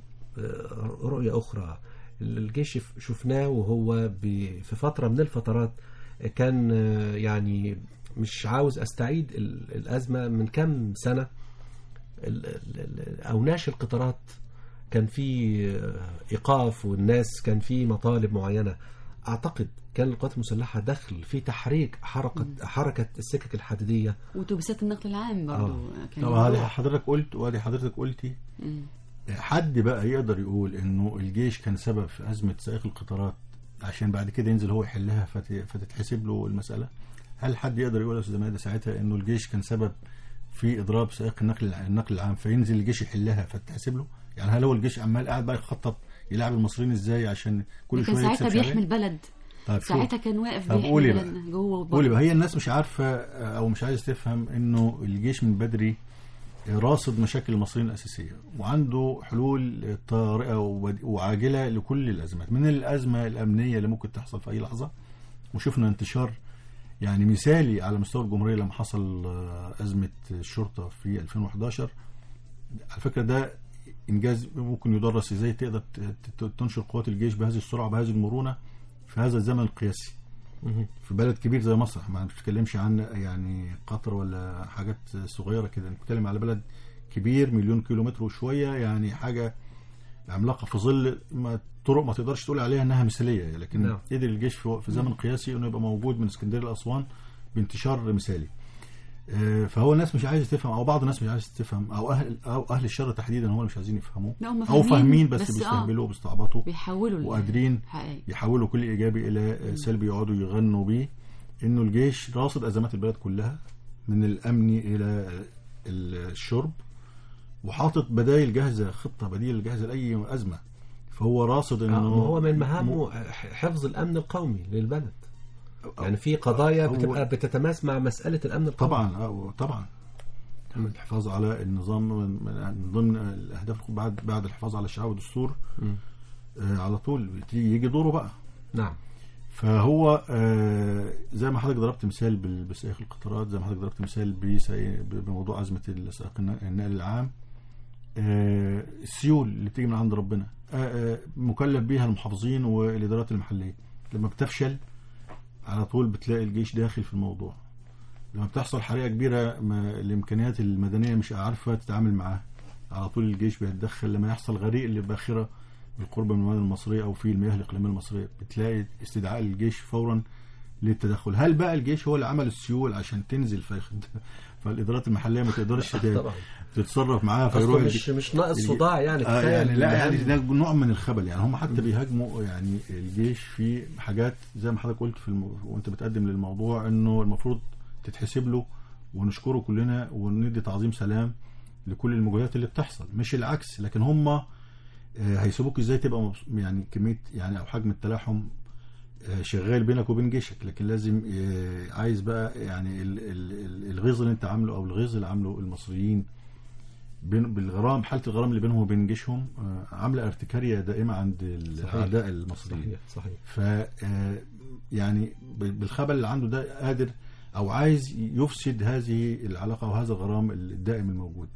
آه، رؤية أخرى الجيش شف- شفناه وهو ب- في فترة من الفترات كان آه، يعني مش عاوز أستعيد ال- الأزمة من كم سنة ال- ال- ال- أوناش القطارات كان في آه، إيقاف والناس كان في مطالب معينة أعتقد كان القوات المسلحة دخل في تحريك حركة حركة السكك الحديدية واتوبيسات النقل العام برضه كان طب يروح. هذه حضرتك قلت وادي حضرتك قلتي مم. حد بقى يقدر يقول انه الجيش كان سبب في ازمه سائق القطارات عشان بعد كده ينزل هو يحلها فت- فتتحسب له المساله هل حد يقدر يقول يا استاذ ماده ساعتها انه الجيش كان سبب في اضراب سائق النقل النقل العام فينزل الجيش يحلها فتتحسب له يعني هل هو الجيش عمال قاعد بقى يخطط يلعب المصريين ازاي عشان كل كان شويه ساعتها يكسب بيحمي شعبين؟ البلد طيب شوف. ساعتها كان واقف طب بيحمي قولي بقى. بلدنا جوه وبره. قولي بقى هي الناس مش عارفه او مش عايزه تفهم انه الجيش من بدري راصد مشاكل المصريين الاساسيه وعنده حلول طارئه وبد- وعاجله لكل الازمات من الازمه الامنيه اللي ممكن تحصل في اي لحظه وشفنا انتشار يعني مثالي على مستوى الجمهوريه لما حصل آه، ازمه الشرطه في 2011 على فكره ده انجاز ممكن يدرس ازاي تقدر ت- ت- تنشر قوات الجيش بهذه السرعه وبهذه المرونه في هذا الزمن القياسي في بلد كبير زي مصر ما بنتكلمش عن يعني قطر ولا حاجات صغيره كده بنتكلم على بلد كبير مليون كيلومتر وشويه يعني حاجه عملاقه في ظل ما طرق ما تقدرش تقول عليها انها مثاليه لكن نعم. قدر الجيش في في زمن قياسي انه يبقى موجود من اسكندريه لاسوان بانتشار مثالي آه، فهو الناس مش عايزه تفهم او بعض الناس مش عايزه تفهم او اهل او اهل الشر تحديدا هم اللي مش عايزين يفهموا لا، هم او فاهمين، فاهمين بس, بس آه. بيستهبلوا وبيستعبطوا بيحولوا ال- وقادرين حقائق. يحولوا كل ايجابي الى سلبي يقعدوا يغنوا بيه انه الجيش راصد ازمات البلد كلها من الامن الى الشرب وحاطط بدايل جاهزه خطه بديل جاهزه لاي ازمه فهو راصد آه، انه ما هو من مهامه ح- حفظ الأمن القومي للبلد يعني في قضايا هو- بتبقى بتتماس مع مسألة الأمن القومي طبعا آه، طبعا الحفاظ على النظام من من ضمن الاهداف بعد بعد الحفاظ على الشعب والدستور آه، على طول بتيجي- يجي دوره بقى نعم فهو آه، زي ما حضرتك ضربت مثال بال- بسائق القطارات زي ما حضرتك ضربت مثال بسائق- ب- بموضوع ازمه السائق الن- النقل العام آه، السيول اللي بتيجي من عند ربنا آه، آه، مكلف بيها المحافظين والادارات المحليه لما بتفشل على طول بتلاقي الجيش داخل في الموضوع لما بتحصل حريقه كبيره ما الامكانيات المدنيه مش عارفه تتعامل معاها على طول الجيش بيتدخل لما يحصل غريق اللي باخره بالقرب من المواد المصريه او في المياه الاقليميه المصريه بتلاقي استدعاء الجيش فورا للتدخل هل بقى الجيش هو اللي عمل السيول عشان تنزل فياخد فالادارات المحليه ما تقدرش ت- طبعا تتصرف معاها فيروح أصلا الجيش- مش مش ناقص الج- صداع يعني آه كفاية يعني لا يعني الأهم. ده نوع من الخبل يعني هم حتى بيهاجموا يعني الجيش في حاجات زي ما حضرتك قلت في الم... وانت بتقدم للموضوع انه المفروض تتحسب له ونشكره كلنا وندي تعظيم سلام لكل المجهودات اللي بتحصل مش العكس لكن هم آه، هيسيبوك ازاي تبقى مبس- يعني كميه يعني او حجم التلاحم آه، شغال بينك وبين جيشك لكن لازم آه، عايز بقى يعني ال- ال- ال- الغيظ اللي انت عامله او الغيظ اللي عامله المصريين بين بالغرام حاله الغرام اللي بينهم وبين جيشهم آه، عامله ارتكاريه دائمه عند الاعداء المصريين صحيح صحيح ف آه، يعني ب- بالخبل اللي عنده ده قادر او عايز يفسد هذه العلاقه وهذا الغرام الدائم الموجود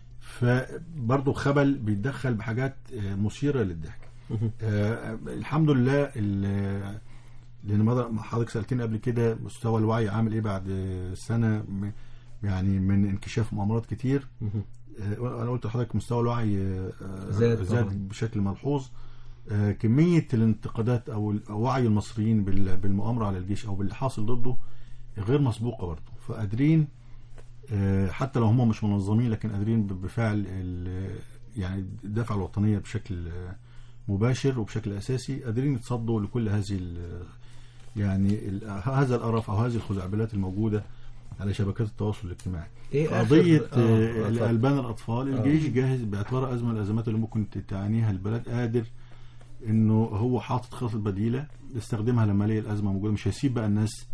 فبرضه خبل بيتدخل بحاجات آه، مثيره للضحك آه، الحمد لله ال- لان ماذا- ما حضرتك سالتني قبل كده مستوى الوعي عامل ايه بعد آه، سنه م- يعني من انكشاف مؤامرات كتير آه، انا قلت لحضرتك مستوى الوعي آه، آه، زاد زاد طبعاً. بشكل ملحوظ آه، كميه الانتقادات او ال- أو وعي المصريين بال- بالمؤامره على الجيش او باللي حاصل ضده غير مسبوقه برضه فقادرين آه، حتى لو هم مش منظمين لكن قادرين ب- بفعل ال- يعني الدفع الوطنيه بشكل آه، مباشر وبشكل اساسي قادرين يتصدوا لكل هذه ال- يعني ال- هذا القرف او هذه الخزعبلات الموجوده على شبكات التواصل الاجتماعي ايه آخر- قضيه آه، آه، اتفضل. البان الاطفال الجيش جاهز باعتبار ازمه من الازمات اللي ممكن تعانيها البلد قادر انه هو حاطط خطط بديله يستخدمها لما يلاقي الازمه موجوده مش هيسيب بقى الناس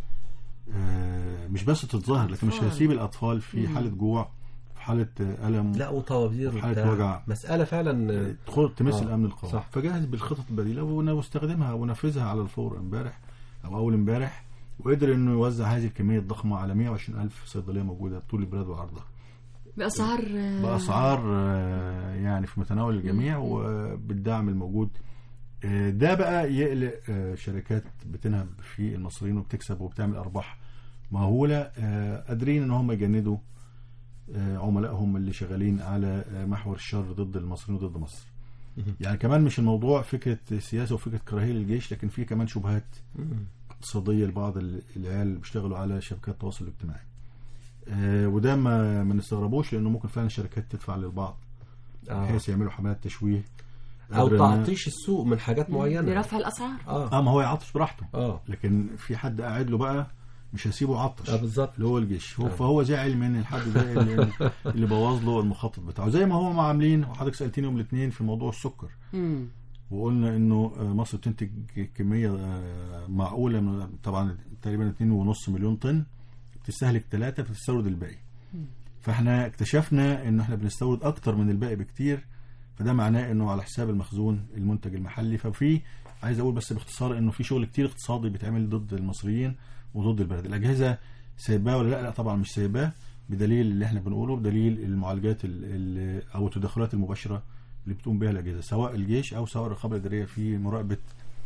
آه، مش بس تتظاهر لكن مش أطفال. هيسيب الاطفال في حاله جوع في حاله آه، الم لا وطوابير حالة وبتاع. وجع. مسألة فعلا تدخل تمس آه، الامن القومي صح. فجهز بالخطط البديله ون- واستخدمها ونفذها على الفور امبارح او اول امبارح وقدر انه يوزع هذه الكميه الضخمه على 120 الف صيدليه موجوده طول البلاد وعرضها بأسعار آه، باسعار آه، يعني في متناول الجميع وبالدعم الموجود آه، ده بقى يقلق آه، شركات بتنهب في المصريين وبتكسب وبتعمل ارباح مهوله آه، قادرين ان هم يجندوا آه، عملائهم اللي شغالين على آه، محور الشر ضد المصريين وضد مصر يعني كمان مش الموضوع فكره سياسه وفكره كراهيه للجيش لكن في كمان شبهات اقتصاديه لبعض ال- العيال اللي بيشتغلوا على شبكات التواصل الاجتماعي آه، وده ما ما نستغربوش لانه ممكن فعلا الشركات تدفع للبعض آه. بحيث يعملوا حملات تشويه او قدر إنها- تعطيش السوق من حاجات معينة برفع الأسعار اه اه ما هو يعطش براحته اه لكن في حد قاعد له بقى مش هسيبه عطش اه بالظبط اللي هو الجيش هو آه. فهو زعل من الحد ده اللي, اللي بوظ له المخطط بتاعه زي ما هم عاملين وحضرتك سالتني يوم الاثنين في موضوع السكر مم. وقلنا انه آه، مصر بتنتج كميه آه، معقوله من طبعا تقريبا 2.5 مليون طن بتستهلك ثلاثه فتستورد الباقي فاحنا اكتشفنا ان احنا بنستورد اكتر من الباقي بكتير فده معناه انه على حساب المخزون المنتج المحلي ففي عايز اقول بس باختصار انه في شغل كتير اقتصادي بيتعمل ضد المصريين وضد البلد الاجهزه سايباه ولا لا لا طبعا مش سايباه بدليل اللي احنا بنقوله بدليل المعالجات ال- ال- او التدخلات المباشره اللي بتقوم بها الاجهزه سواء الجيش او سواء الرقابه الاداريه في مراقبه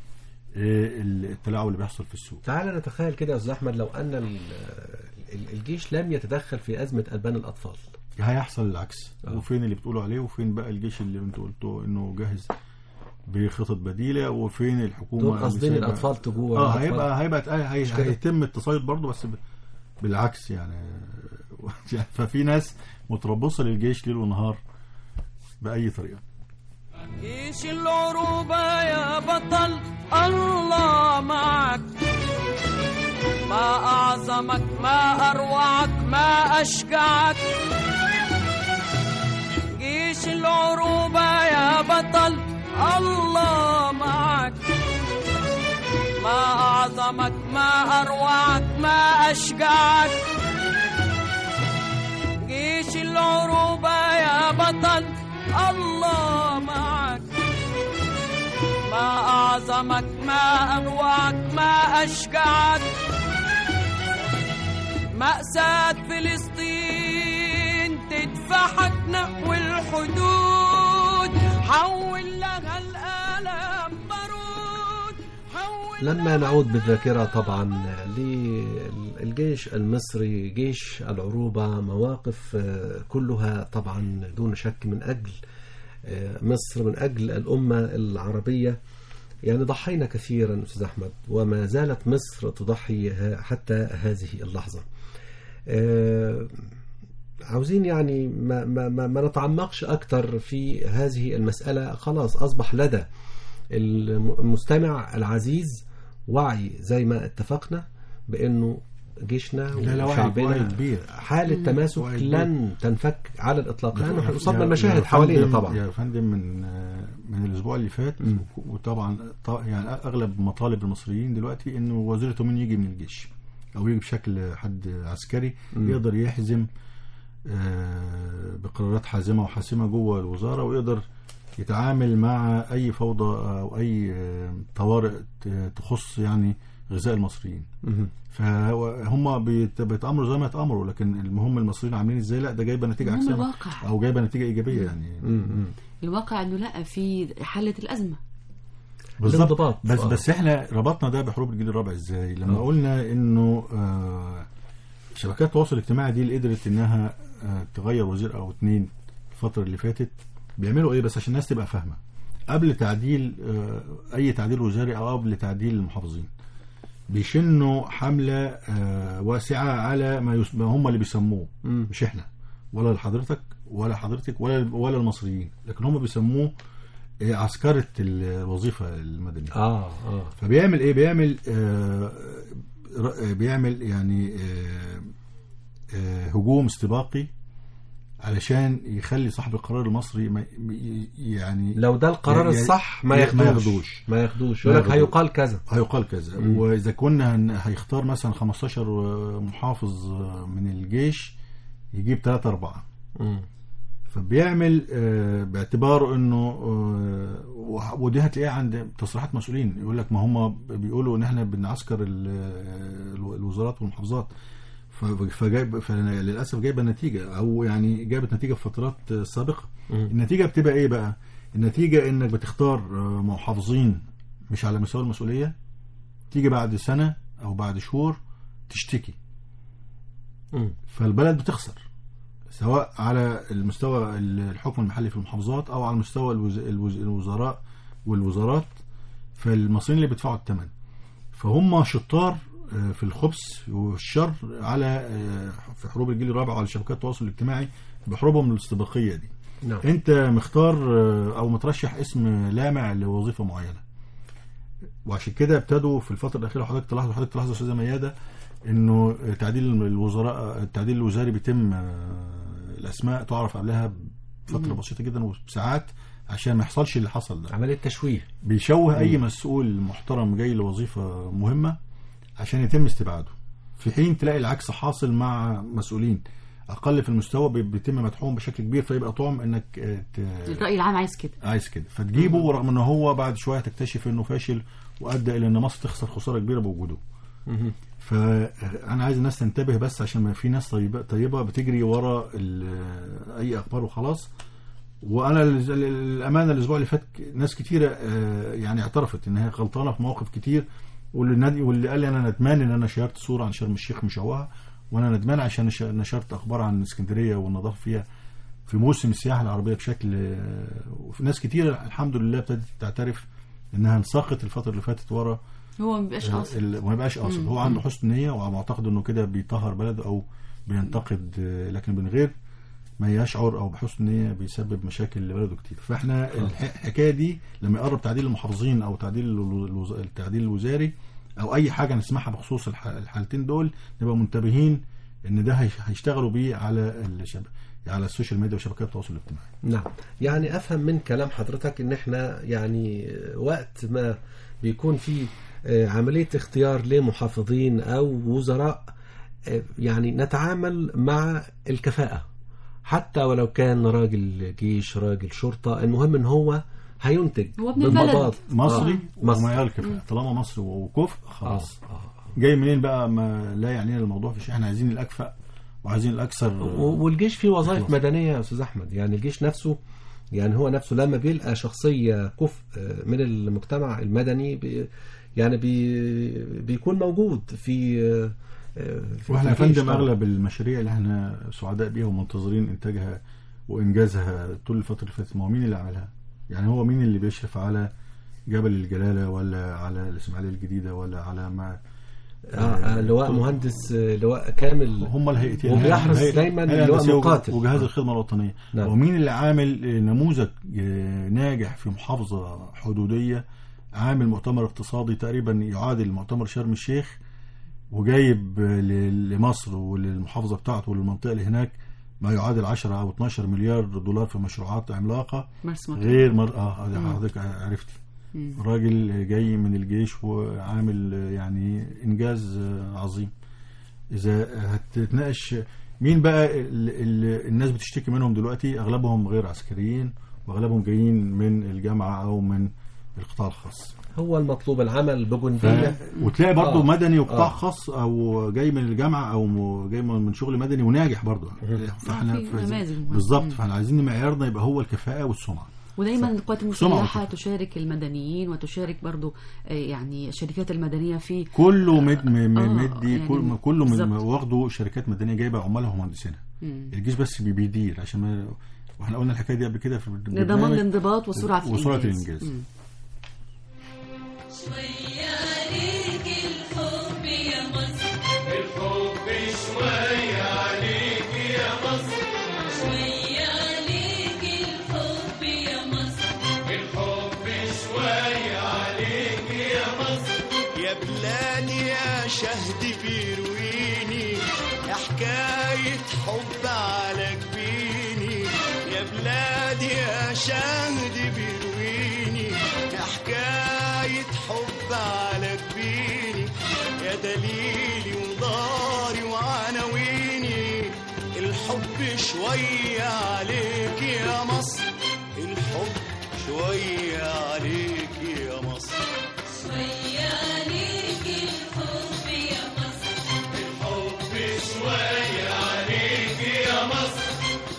آه، التلاعب اللي بيحصل في السوق تعال نتخيل كده يا استاذ احمد لو ان ال- ال- الجيش لم يتدخل في ازمه البان الاطفال هيحصل العكس آه. وفين اللي بتقولوا عليه وفين بقى الجيش اللي انتوا قلتوا انه جاهز بخطط بديله وفين الحكومه دول قاصدين اللي سايبة- الاطفال تجوع اه الأطفال. هيبقى هيبقى هي مش كده؟ هيتم التصيد برضه بس ب- بالعكس يعني ففي ناس متربصه للجيش ليل ونهار باي طريقه جيش العروبة يا بطل الله معك ما أعظمك ما أروعك ما أشجعك جيش العروبة يا بطل الله معك ما أعظمك ما أروعك ما أشجعك جيش العروبة يا بطل الله معك ما أعظمك ما أروعك ما أشجعك مأساة فلسطين تدفعك نحو الحدود حول لها الآلام بارود حول لما نعود بالذاكرة طبعا للجيش المصري جيش العروبة مواقف آه، كلها طبعا دون شك من أجل آه، مصر من أجل الأمة العربية يعني ضحينا كثيرا أستاذ أحمد وما زالت مصر تضحي ها- حتى هذه اللحظة آه، عاوزين يعني ما, ما, ما, ما نتعمقش أكتر في هذه المسألة خلاص أصبح لدى المستمع العزيز وعي زي ما اتفقنا بانه جيشنا لا لا وعي وشعبنا وعي كبير حالة تماسك وعي كبير. لن تنفك على الإطلاق لأنه احنا يا- قصادنا يا المشاهد فندم- حوالينا طبعا يا فندم من من الاسبوع اللي فات مم. وطبعا ط- يعني اغلب مطالب المصريين دلوقتي انه وزير التموين يجي من الجيش او يجي بشكل حد عسكري مم. يقدر يحزم آه، بقرارات حازمه وحاسمه جوه الوزاره ويقدر يتعامل مع اي فوضى او اي آه، طوارئ ت- تخص يعني غذاء المصريين مهم. فهم بيت- بيتامروا زي ما يتامروا لكن المهم المصريين عاملين ازاي لا ده جايبه نتيجه المهم عكسها الواقع. او جايبه نتيجه ايجابيه يعني مم. الواقع انه لا في حلة الازمة الانضباط. بس آه. بس احنا ربطنا ده بحروب الجيل الرابع ازاي لما آه. قلنا انه آه شبكات التواصل الاجتماعي دي اللي قدرت انها آه تغير وزير او اتنين الفتره اللي فاتت بيعملوا ايه بس عشان الناس تبقى فاهمه قبل تعديل آه اي تعديل وزاري او قبل تعديل المحافظين بيشنوا حمله آه واسعه على ما, يس... ما هم اللي بيسموه مم. مش احنا ولا حضرتك ولا حضرتك ولا ولا المصريين لكن هم بيسموه إيه، عسكرة الوظيفة المدنية اه اه فبيعمل ايه بيعمل آه ر- بيعمل يعني آه آه هجوم استباقي علشان يخلي صاحب القرار المصري ما ي- يعني لو ده القرار ي- ي- الصح ما ي- ياخدوش ما ياخدوش. ما ياخدوش ما يقول لك ياخدوش. هيقال كذا هيقال كذا مم. واذا كنا هن- هيختار مثلا 15 محافظ من الجيش يجيب 3 4 مم. فبيعمل آه، باعتباره انه آه، وح- ودي هتلاقيها عند تصريحات مسؤولين يقول لك ما هم بيقولوا ان احنا بنعسكر ال- ال- الوزارات والمحافظات ف- فجايب فللاسف جايبه نتيجه او يعني جابت نتيجه في فترات آه، سابقه مم. النتيجه بتبقى ايه بقى؟ النتيجه انك بتختار آه، محافظين مش على مستوى المسؤوليه تيجي بعد سنه او بعد شهور تشتكي مم. فالبلد بتخسر سواء على المستوى الحكم المحلي في المحافظات او على مستوى الوز... الوز... الوزراء والوزارات فالمصريين اللي بيدفعوا الثمن فهم شطار آه، في الخبث والشر على آه، في حروب الجيل الرابع وعلى شبكات التواصل الاجتماعي بحروبهم الاستباقيه دي نعم انت مختار آه، او مترشح اسم لامع لوظيفه معينه وعشان كده ابتدوا في الفتره الاخيره حضرتك تلاحظ حضرتك تلاحظ يا استاذه مياده انه تعديل الوزراء التعديل الوزاري بيتم آه، الاسماء تعرف قبلها بفتره بسيطه جدا وبساعات عشان ما يحصلش اللي حصل ده عمليه تشويه بيشوه اي مسؤول محترم جاي لوظيفه مهمه عشان يتم استبعاده في حين تلاقي العكس حاصل مع مسؤولين اقل في المستوى بي- بيتم مدحهم بشكل كبير فيبقى طعم انك آه، ت- الرأي العام عايز كده عايز كده فتجيبه ورغم ان هو بعد شويه تكتشف انه فاشل وادى الى ان مصر تخسر خساره كبيره بوجوده مهم. فانا عايز الناس تنتبه بس عشان ما في ناس طيبه طيبه بتجري ورا ال- اي اخبار وخلاص وانا لل- للامانه الاسبوع اللي فات ناس كتيره آه، يعني اعترفت ان هي غلطانه في مواقف كتير واللي نادي واللي قال لي انا ندمان ان انا شيرت صوره عن شرم الشيخ مشوهه وانا ندمان عشان نش- نشرت اخبار عن اسكندريه والنظافه فيها في موسم السياحه العربيه بشكل آه، وفي ناس كتيره الحمد لله ابتدت تعترف انها انساقت الفتره اللي فاتت ورا هو ما بيبقاش قاصد ال- ما يبقاش قاصد مم. هو عنده حسن نيه ومعتقد انه كده بيطهر بلده او بينتقد آه، لكن من غير ما يشعر او بحسن نيه بيسبب مشاكل لبلده كتير فاحنا الح- الحكايه دي لما يقرب تعديل المحافظين او تعديل الو- الوز- التعديل الوزاري او اي حاجه نسمعها بخصوص الح- الحالتين دول نبقى منتبهين ان ده هيش- هيشتغلوا بيه على الشب... على السوشيال ميديا وشبكات التواصل الاجتماعي نعم يعني افهم من كلام حضرتك ان احنا يعني وقت ما بيكون في آه، عمليه اختيار لمحافظين او وزراء آه، يعني نتعامل مع الكفاءه حتى ولو كان راجل جيش راجل شرطه المهم ان هو هينتج هو ابن البلد. بالمضاد. مصري آه، مصري ومعيار الكفاءه طالما مصري وكفء آه، خلاص آه. جاي منين بقى ما لا يعنينا الموضوع في شيء احنا عايزين الاكفأ وعايزين الاكثر و- والجيش فيه وظائف خلاص. مدنيه يا استاذ احمد يعني الجيش نفسه يعني هو نفسه لما بيلقى شخصيه كفء من المجتمع المدني بي يعني بي بيكون موجود في في واحنا يا في الجيش فندم طبعاً. اغلب المشاريع اللي احنا سعداء بيها ومنتظرين انتاجها وانجازها طول الفتره اللي فاتت ما هو مين اللي عملها؟ يعني هو مين اللي بيشرف على جبل الجلاله ولا على الاسماعيليه الجديده ولا على ما آه، آه، لواء مهندس آه، لواء كامل هم الهيئتين وبيحرص الهيئة- دايماً الهيئة اللواء الهندسية مقاتل. وجهاز الخدمه الوطنيه نعم. ومين اللي عامل نموذج آه، ناجح في محافظه حدوديه عامل مؤتمر اقتصادي تقريبا يعادل مؤتمر شرم الشيخ وجايب آه، ل- لمصر وللمحافظه بتاعته وللمنطقه اللي هناك ما يعادل 10 او 12 مليار دولار في مشروعات عملاقه مرسى مطروح. غير مر... اه ده حضرتك عرفتي مم. راجل جاي من الجيش وعامل يعني انجاز عظيم اذا هتتناقش مين بقى ال ال الناس بتشتكي منهم دلوقتي اغلبهم غير عسكريين واغلبهم جايين من الجامعه او من القطاع الخاص هو المطلوب العمل ف... بجنديه وتلاقي برضه آه. مدني وقطاع آه. خاص او جاي من الجامعه او م- جاي من شغل مدني وناجح برضه فاحنا في نماذج مهمة. بالظبط مم. فاحنا عايزين معيارنا يبقى هو الكفاءه والسمعه ودايما القوات سمعة المسلحة وكده. تشارك المدنيين وتشارك برضو آه، يعني الشركات المدنية في كله مد م- م- آه، مدي يعني كل كله من بالظبط. واخده شركات مدنيه جايبه عمالها ومهندسينها مم. الجيش بس بي- بيدير عشان ما واحنا قلنا الحكايه دي قبل كده في لضمان البرنامج الانضباط وسرعة الإنجاز وسرعه الانجاز مم. شوية عليك الحب يا مصر شوية عليك الحب يا مصر بلادي يا شهد بيرويني يا حكاية حب على جبيني يا بلادي يا شهد بيرويني يا حكاية حب على جبيني يا دليلي وداري وعناويني الحب شوية عليك يا مصر الحب شوية عليك يا مصر شوية عليك الحب يا مصر الحب شوية عليك يا مصر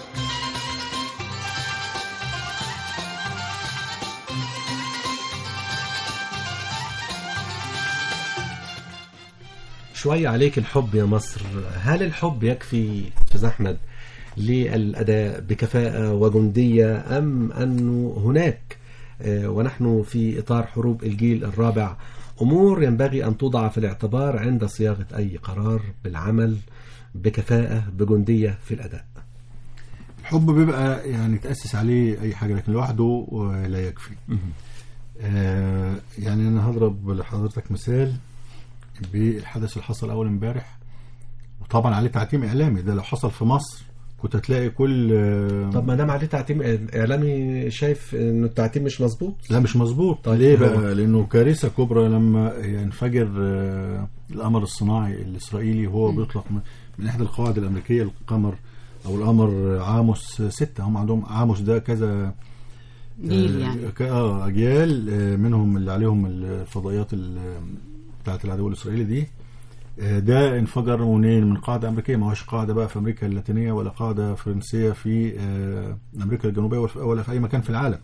شوية عليك الحب يا مصر هل الحب يكفي أستاذ أحمد للأداء بكفاءة وجندية أم أنه هناك آه، ونحن في إطار حروب الجيل الرابع أمور ينبغي أن توضع في الاعتبار عند صياغة أي قرار بالعمل بكفاءة بجندية في الأداء الحب بيبقى يعني تأسس عليه أي حاجة لكن لوحده آه، لا يكفي آه يعني أنا هضرب لحضرتك مثال بالحدث اللي حصل أول امبارح وطبعا عليه تعتيم إعلامي ده لو حصل في مصر كنت هتلاقي كل آه، طب ما دام عليه تعتيم إعلامي شايف إنه التعتيم مش مظبوط لا مش مظبوط طيب ليه هو- بقى لانه كارثه كبرى لما ينفجر آه، القمر الصناعي الاسرائيلي وهو بيطلق من- من احدى القواعد الامريكيه القمر او القمر عاموس ستة هم عندهم عاموس ده كذا جيل آه، يعني ك- اه اجيال آه، منهم اللي عليهم الفضائيات ال- بتاعت العدو الاسرائيلي دي آه، ده انفجر منين من قاعده امريكيه ما هوش قاعده بقى في امريكا اللاتينيه ولا قاعده فرنسيه في آه، امريكا الجنوبيه ولا في- ولا في اي مكان في العالم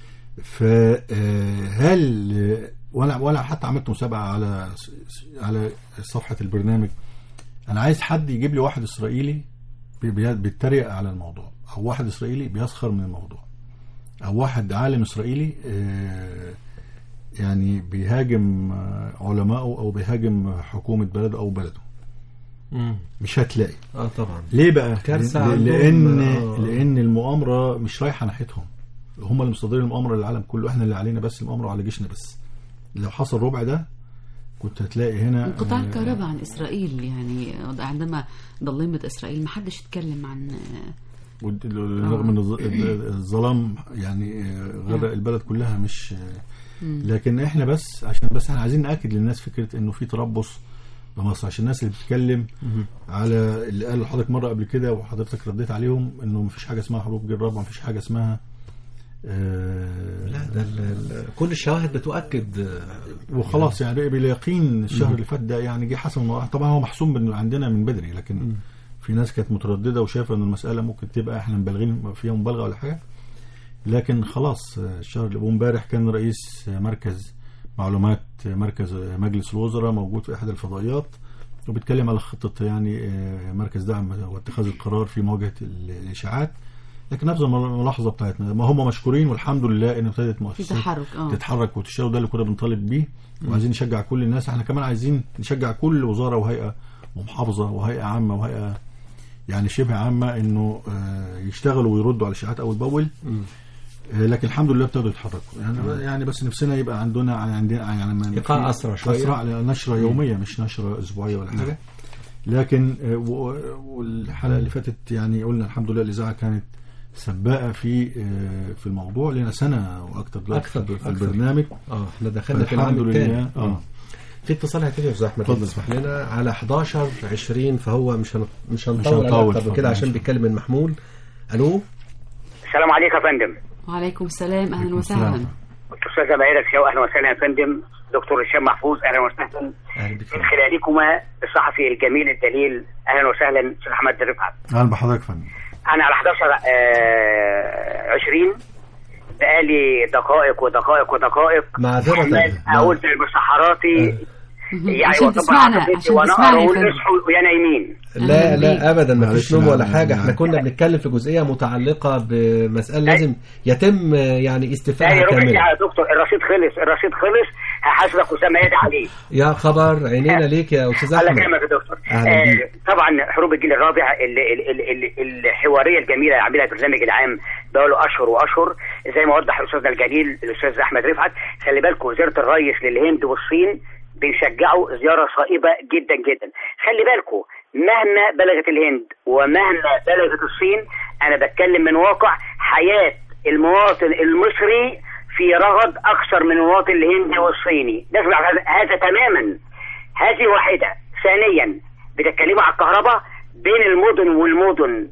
فهل ولا ولا حتى عملت مسابقه على على صفحه البرنامج انا عايز حد يجيب لي واحد اسرائيلي بي- بي- بيتريق على الموضوع او واحد اسرائيلي بيسخر من الموضوع او واحد عالم اسرائيلي آه، يعني بيهاجم آه، علمائه او بيهاجم حكومه بلده او بلده مش هتلاقي اه طبعا ليه بقى؟ كارثة ل- عندهم، لان آه. لان المؤامره مش رايحه ناحيتهم هم اللي مصدرين المؤامره للعالم كله احنا اللي علينا بس المؤامره وعلى جيشنا بس لو حصل ربع ده كنت هتلاقي هنا انقطاع آه، الكهرباء عن إسرائيل يعني عندما ضلمت إسرائيل ما حدش يتكلم عن ود- رغم ان الظ- الظلام يعني آه، غرق البلد كلها مش آه، لكن احنا بس عشان بس احنا عايزين ناكد للناس فكره انه في تربص بمصر عشان الناس اللي بتتكلم على اللي قال لحضرتك مره قبل كده وحضرتك رديت عليهم انه مفيش حاجه اسمها حروب جيل رابع مفيش حاجه اسمها آه، لا ده ال- ال- كل الشواهد بتؤكد آه، وخلاص يعني بقى باليقين الشهر اللي فات ده يعني جه حسم الموضوع. طبعا هو محسوم من عندنا من بدري لكن في ناس كانت متردده وشايفه ان المساله ممكن تبقى احنا مبالغين فيها مبالغه ولا حاجه لكن خلاص آه، الشهر اللي وامبارح كان رئيس آه، مركز معلومات آه، مركز آه، مجلس الوزراء موجود في احدى الفضائيات وبيتكلم على خطه يعني آه، مركز دعم واتخاذ القرار في مواجهه ال- الاشاعات لكن نفس الملاحظه بتاعتنا ما هم مشكورين والحمد لله ان ابتدت في مؤسسات تحرك اه تتحرك وتشتغل وده اللي كنا بنطالب بيه وعايزين نشجع كل الناس احنا كمان عايزين نشجع كل وزاره وهيئه ومحافظه وهيئه عامه وهيئه يعني شبه عامه انه آه، يشتغلوا ويردوا على الاشاعات اول باول آه، لكن الحمد لله ابتدوا يتحركوا يعني يعني بس نفسنا يبقى عندنا عندنا يعني من- إيقاع في- أسرع شوية. اسرع نشره يوميه مش نشره اسبوعيه ولا حاجه لكن آه، و- والحلقه اللي فاتت يعني قلنا الحمد لله الاذاعه كانت سباقه في آه، في الموضوع لنا سنه واكثر دلوقتي أكثر، في- في أكثر. البرنامج اه احنا دخلنا في الحمد العام الثاني لله اه في اتصال هاتفي يا استاذ احمد اتفضل. اسمح لنا على 11 20 فهو مش هن... مش هنطول هنطول، عليه اكتر من اتفضل، كده عشان ماشي. بيتكلم من محمول الو السلام عليكم يا فندم وعليكم السلام أهلا عليكم وسهلا السلام. استاذه بعيده الشاو اهلا وسهلا يا فندم دكتور هشام محفوظ اهلا وسهلا اهلا بك من خلالكما الصحفي الجميل الدليل اهلا وسهلا استاذ احمد رفعت اهلا بحضرتك يا فندم انا على 11 آه 20 بقالي دقائق ودقائق ودقائق معذرة عمال اقول زي المسحراتي يعني عشان وأطبق تسمعنا، على عشان وانا تسمعنا يا اقول فندم. اصحوا يا نايمين لا لا ابدا ما فيش معلش، نوم لا، ولا لا، حاجه لا. احنا كنا بنتكلم في جزئيه متعلقه بمساله لازم يتم يعني استيفائها تاني ربع كامله ساعه يا دكتور الرصيد خلص الرصيد خلص هحاسبك وسام يدي عليه يا خبر عينينا ليك يا استاذ الله احمد يكرمك يا دكتور أهلا آه بيك. طبعا حروب الجيل الرابع ال ال ال ال الحواريه الجميله اللي عاملها البرنامج العام بقاله اشهر واشهر زي ما وضح استاذنا الجليل الاستاذ احمد رفعت خلي بالكم وزاره الريس للهند والصين بنشجعه زياره صائبه جدا جدا خلي بالكم مهما بلغت الهند ومهما بلغت الصين انا بتكلم من واقع حياه المواطن المصري في رغد اكثر من المواطن الهندي والصيني نسمع هذا- هذا تماما هذه واحده ثانيا بتتكلموا على الكهرباء بين المدن والمدن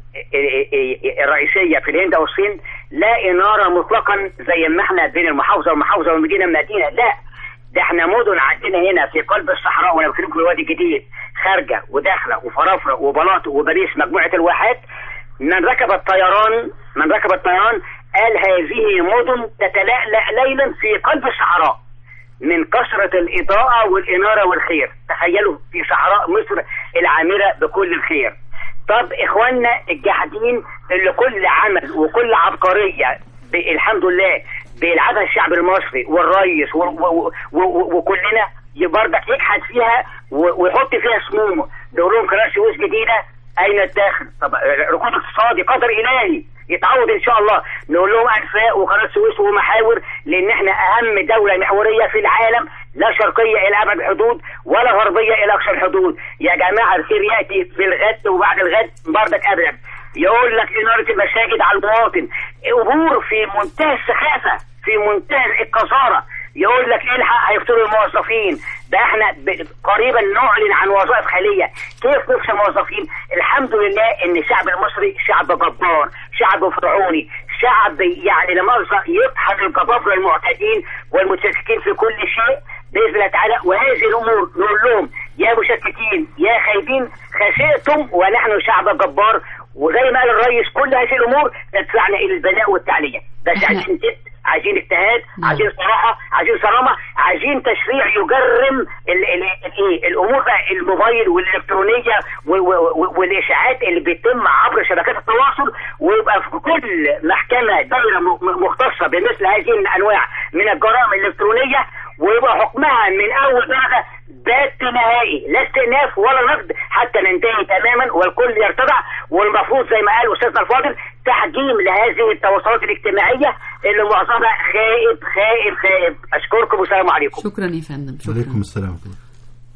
الرئيسيه في الهند او الصين لا اناره مطلقا زي ما احنا بين المحافظه والمحافظه والمدينه المدينه لا ده احنا مدن عندنا هنا في قلب الصحراء وانا بكلمكم في الوادي الجديد خارجه وداخله وفرافره وبلاط وباريس مجموعه الواحات من ركب الطيران من ركب الطيران قال هذه مدن تتلألأ ليلا في قلب الصحراء من كثرة الإضاءة والإنارة والخير تخيلوا في صحراء مصر العامرة بكل الخير طب إخواننا الجاحدين اللي كل عمل وكل عبقرية ب- الحمد لله بيلعبها الشعب المصري والريس و- و- و- و- وكلنا برضك يجحد فيها و- ويحط فيها سمومه نقول لهم قناه سويس جديده اين الداخل؟ طب ركود اقتصادي قدر الهي يتعوض ان شاء الله نقول لهم انفاق وقناه سويس ومحاور لان احنا اهم دوله محوريه في العالم لا شرقيه الى ابعد الحدود ولا غربيه الى اقصى الحدود يا جماعه الخير ياتي في الغد وبعد الغد بردك ابدا يقول لك اناره المساجد على المواطن امور في منتهى السخافه في منتهى القذاره يقول لك الحق هيقتلوا الموظفين ده احنا ب- قريبا نعلن عن وظائف خاليه كيف نفس الموظفين الحمد لله ان الشعب المصري شعب جبار شعب فرعوني شعب يعني لا مؤاخذه يطحن الجبابره المعتدين والمتشككين في كل شيء باذن الله تعالى وهذه الامور نقول لهم يا مشككين يا خايبين خسئتم ونحن شعب جبار وزي ما قال الرئيس كل هذه الامور تدفعنا الى البلاء والتعليه بس عايزين جد عايزين اجتهاد عايزين صراحه عايزين صرامه عايزين تشريع يجرم ال ال الايه الامور بقى الموبايل والالكترونيه و- و- و- والاشاعات اللي بيتم عبر شبكات التواصل ويبقى في كل محكمه دائره م- م- مختصه بمثل هذه الانواع من الجرائم الالكترونيه ويبقى حكمها من اول درجه بات نهائي لا استئناف ولا نقد حتى ننتهي تماما والكل يرتدع والمفروض زي ما قال استاذنا الفاضل تحجيم لهذه التواصلات الاجتماعيه اللي معظمها خائب خائب خائب اشكركم والسلام عليكم شكرا يا فندم شكرا عليكم السلام ورحمة الله.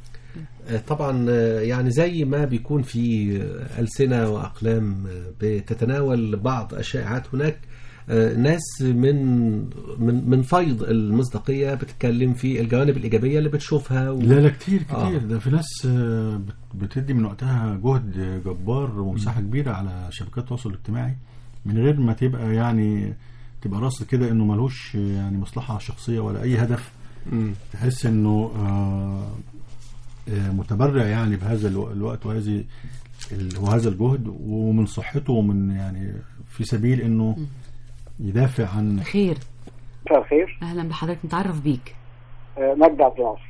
آه، طبعا آه، يعني زي ما بيكون في آه، ألسنة وأقلام آه، بتتناول بعض الشائعات هناك آه، ناس من من من فيض المصداقية بتتكلم في الجوانب الإيجابية اللي بتشوفها و... لا لا كتير كتير آه. ده في ناس آه، بت- بتدي من وقتها جهد جبار ومساحة كبيرة على شبكات التواصل الاجتماعي من غير ما تبقى يعني تبقى راصد كده انه ملوش يعني مصلحة شخصية ولا اي هدف مم. تحس انه آه، آه، متبرع يعني بهذا الو- الوقت وهذه ال- وهذا الجهد ومن صحته ومن يعني في سبيل انه يدافع عن خير مساء الخير اهلا بحضرتك نتعرف بيك آه، مجدي عبد العاطي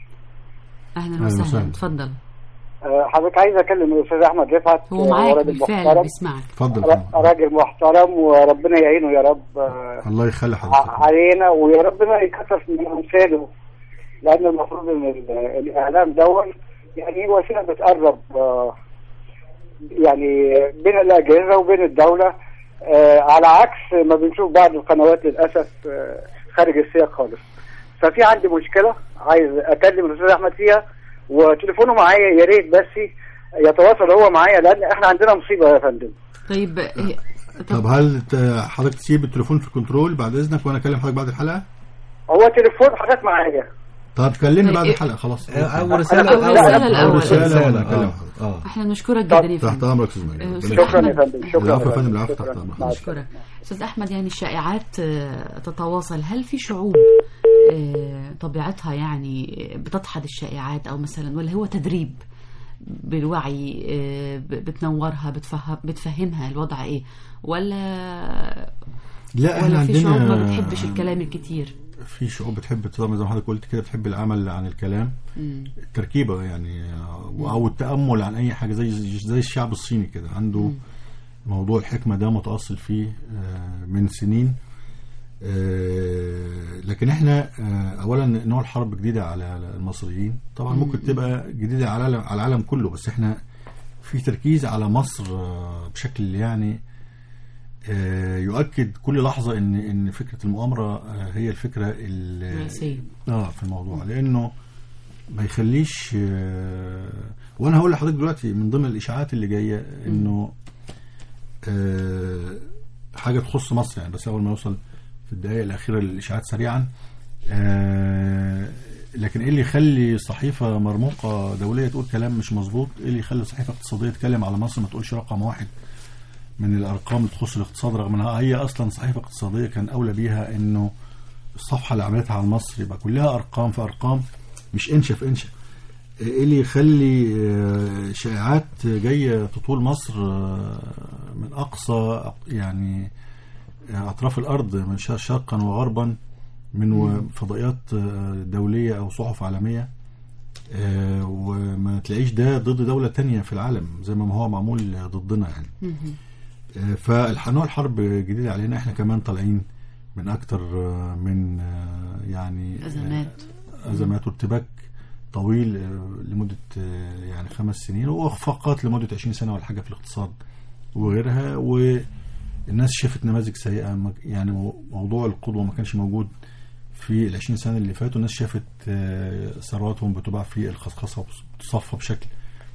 اهلا أهلا وسهلا وسهلا. اتفضل آه، حضرتك عايز اكلم الاستاذ احمد رفعت هو آه، معاك راجل بالفعل محترم. بيسمعك اتفضل را- راجل محترم وربنا يعينه يا رب آه، الله يخلي حضرتك ع- علينا ويا ربنا يكثر من امثاله لان المفروض ان ال- الاعلام دول يعني وسيله بتقرب آه، يعني بين الاجهزه وبين الدوله آه، على عكس ما بنشوف بعض القنوات للاسف آه، خارج السياق خالص ففي عندي مشكله عايز اكلم الاستاذ احمد فيها وتليفونه معايا يا ريت بس يتواصل هو معايا لان احنا عندنا مصيبه يا فندم طيب هي- طب هل ت- حضرتك تسيب التليفون في الكنترول بعد اذنك وانا اكلم حضرتك بعد الحلقه؟ هو تليفون حضرتك معايا طب كلمني طيب بعد إيه؟ الحلقه خلاص آه، أو رسالة أو رسالة الأول. أو رسالة رسالة، ولا آه. أكلم حضرتك. آه. احنا نشكرك جدا يا تحت فندم امرك استاذ آه، مجدي أستاذ شكرا يا أحمد. فندم شكرا العفو يا يا فندم، العفو، شكراً. تحت أمرك. مع أشكرك أستاذ أحمد يعني الشائعات آه، تتواصل هل في شعوب آه، طبيعتها يعني بتدحض الشائعات أو مثلا ولا هو تدريب بالوعي آه، ب- بتنورها بتفهم بتفهمها الوضع ايه ولا لا احنا ولا في شعوب ما عندنا بتحبش الكلام الكتير في شعوب بتحب طبعا زي ما حضرتك قلت كده بتحب العمل عن الكلام مم. التركيبه يعني او التامل عن اي حاجه زي زي الشعب الصيني كده عنده موضوع الحكمه ده متاصل فيه آه، من سنين آه، لكن احنا آه، اولا نوع الحرب جديده على على المصريين طبعا ممكن تبقى جديده على العالم على العالم كله بس احنا في تركيز على مصر آه، بشكل يعني آه، يؤكد كل لحظه ان ان فكره المؤامره آه، هي الفكره ال- الرئيسية. اه في الموضوع لانه ما يخليش آه، وانا هقول لحضرتك دلوقتي من ضمن الاشاعات اللي جايه انه آه، حاجه تخص مصر يعني بس اول ما يوصل في الدقائق الاخيره للاشاعات سريعا آه، لكن ايه اللي يخلي صحيفه مرموقه دوليه تقول كلام مش مظبوط ايه اللي يخلي صحيفه اقتصاديه تتكلم على مصر ما تقولش رقم واحد من الارقام اللي تخص الاقتصاد رغم انها هي اصلا صحيفه اقتصاديه كان اولى بيها انه الصفحه اللي عملتها على مصر يبقى كلها ارقام في ارقام مش انشا في انشا ايه اللي يخلي آه، شائعات جايه تطول مصر آه، من اقصى يعني آه، اطراف الارض من شر- شرقا وغربا من و- مم. فضائيات آه، دوليه او صحف عالميه آه، وما تلاقيش ده ضد دوله تانية في العالم زي ما هو معمول ضدنا يعني آه، فالحنوع الحرب جديدة علينا احنا كمان طالعين من اكتر آه، من آه، يعني آه، أزمات. ازمات وارتباك طويل آه، لمدة آه، يعني خمس سنين واخفاقات لمدة 20 سنة ولا حاجة في الاقتصاد وغيرها والناس شافت نماذج سيئة ما- يعني مو- موضوع القدوة ما كانش موجود في ال 20 سنة اللي فاتوا الناس شافت آه، ثرواتهم بتباع في الخصخصة وتصفى بشكل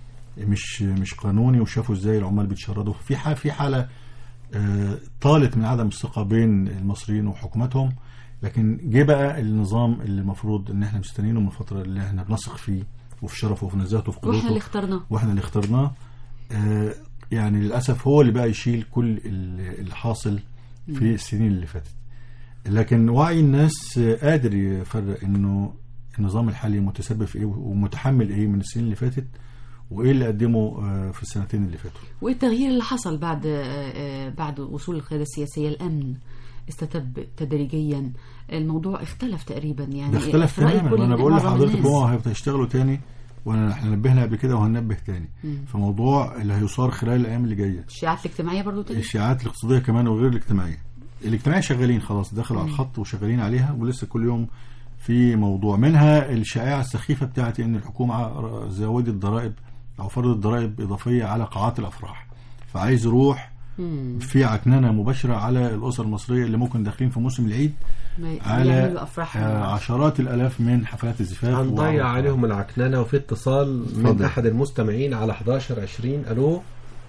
مش مش قانوني وشافوا ازاي العمال بيتشردوا في حاله في حاله آه، طالت من عدم الثقه بين المصريين وحكوماتهم لكن جه بقى النظام اللي المفروض ان احنا مستنيينه من الفتره اللي احنا بنثق فيه وفي شرفه وفي نزاهته وفي قدرته واحنا اللي اخترناه واحنا اللي اخترناه آه، يعني للاسف هو اللي بقى يشيل كل ال- اللي حاصل في مم. السنين اللي فاتت لكن وعي الناس آه، قادر يفرق انه النظام الحالي متسبب في ايه ومتحمل ايه من السنين اللي فاتت وايه اللي قدمه آه، في السنتين اللي فاتوا وايه التغيير اللي حصل بعد آه، آه، بعد وصول القياده السياسيه الامن استتب تدريجيا الموضوع اختلف تقريبا يعني ده اختلف في رأي تماما كل وانا بقول معظم لحضرتك الناس. هو هيشتغلوا تاني وانا احنا نبهنا قبل كده وهننبه تاني مم. في موضوع اللي هيصار خلال الايام اللي جايه الشائعات الاجتماعيه برضو تاني الشائعات الاقتصاديه كمان وغير الاجتماعيه الاجتماعيه شغالين خلاص دخلوا على مم. الخط وشغالين عليها ولسه كل يوم في موضوع منها الشائعه السخيفه بتاعت ان الحكومه زودت ضرائب او فرضت ضرائب اضافيه على قاعات الافراح فعايز يروح مم. في عكننه مباشره على الاسر المصريه اللي ممكن داخلين في موسم العيد ما على يعملوا افراح آه، عشرات الالاف من حفلات الزفاف هنضيع و- عليهم العكننه وفي اتصال من اتفضل. احد المستمعين على 11 20 الو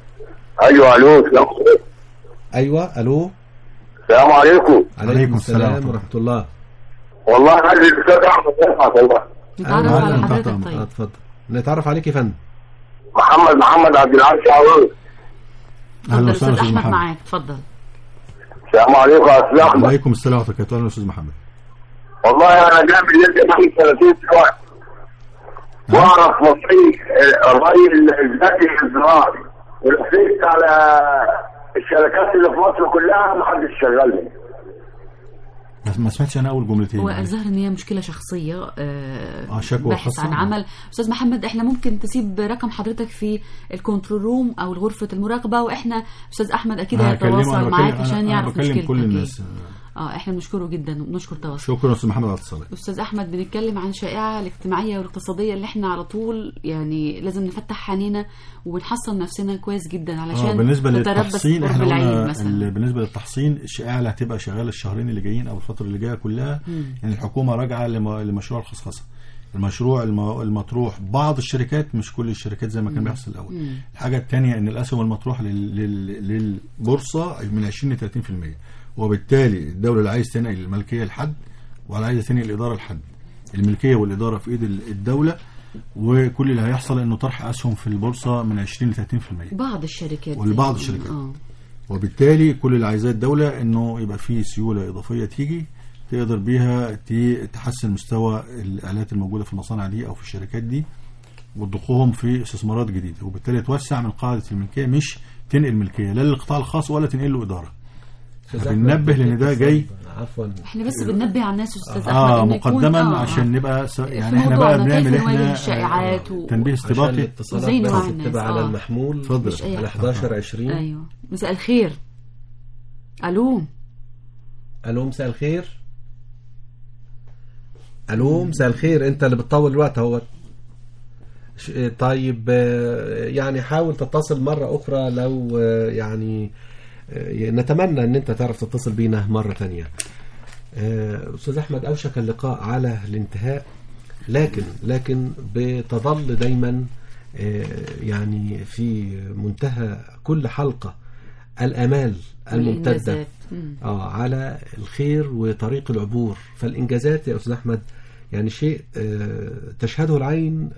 ايوه الو السلام ايوه الو السلام عليكم عليكم السلام ورحمه الله والله عايز الاستاذ احمد يسمع والله نتعرف على أهلاً حضرتك طبعاً. طيب آه، اتفضل نتعرف عليك يا فندم محمد محمد عبد العال شعراوي اهلا اتفضل وسهلا استاذ استاذ احمد محمد معاك اتفضل السلام عليكم يا استاذ احمد وعليكم السلام ورحمه الله وبركاته اهلا استاذ محمد والله انا جاي بالليل بقالي سنتين سوا واعرف مصري الرأي الذاتي الزراعي ولفيت على الشركات اللي في مصر كلها ما حدش شغلني بس ما سمعتش انا اول جملتين هو الظاهر ان هي مشكله شخصيه آه آه، شكوى باحث خاصة. عن عمل استاذ محمد احنا ممكن تسيب رقم حضرتك في الكنترول روم او غرفه المراقبه واحنا استاذ احمد اكيد أنا هكلمه، هيتواصل أنا معاك بكلم- عشان أنا يعرف بكلم مشكلتك كل إيه. الناس. اه احنا بنشكره جدا وبنشكر تواصله شكرا استاذ محمد على اتصالك استاذ احمد بنتكلم عن الشائعه الاجتماعيه والاقتصاديه اللي احنا على طول يعني لازم نفتح عينينا ونحصن نفسنا كويس جدا علشان اه بالنسبه نتربص للتحصين قرب احنا العيد قلنا مثلا ال- بالنسبه للتحصين الشائعه اللي هتبقى شغاله الشهرين اللي جايين او الفتره اللي جايه كلها مم. يعني الحكومه راجعه لم- لمشروع الخصخصه المشروع الم- المطروح بعض الشركات مش كل الشركات زي ما كان مم. بيحصل الاول مم. الحاجه الثانيه ان الاسهم المطروحه لل- لل- للبورصه من 20 ل 30% وبالتالي الدوله اللي عايز تنقل الملكيه لحد ولا عايزه تنقل الاداره لحد الملكيه والاداره في ايد ال- الدوله وكل اللي هيحصل انه طرح اسهم في البورصه من 20 ل 30% بعض الشركات ولبعض الشركات. اه وبالتالي كل اللي عايزاه الدولة انه يبقى فيه سيولة اضافية تيجي تقدر بيها ت- تحسن مستوى الالات الموجودة في المصانع دي او في الشركات دي وتضخهم في استثمارات جديدة وبالتالي توسع من قاعدة الملكية مش تنقل ملكية لا للقطاع الخاص ولا تنقل له إدارة أستاذ بننبه أحمد، لان ده جاي عفوا احنا بس بننبه على الناس استاذ احمد اه إنه يكون- مقدما آه، عشان آه. نبقى س... في يعني احنا بقى موضوعنا كيف بنعمل نواجه احنا الشائعات و- تنبيه عشان استباقي الاتصالات وزي بس نوع الناس، بتبقى على آه. المحمول اتفضل. مش أي على حاجة. 11 20 ايوه مساء الخير الو الو مساء الخير الو مساء الخير انت اللي بتطول الوقت اهوت ش- طيب آه، يعني حاول تتصل مرة أخرى لو آه، يعني آه، نتمنى أن أنت تعرف تتصل بينا مرة تانية آه، أستاذ أحمد أوشك اللقاء على الانتهاء لكن لكن بتظل دايما آه، يعني في منتهى كل حلقة الأمال الممتدة والإنجازات. مم. آه على الخير وطريق العبور فالإنجازات يا أستاذ أحمد يعني شيء آه، تشهده العين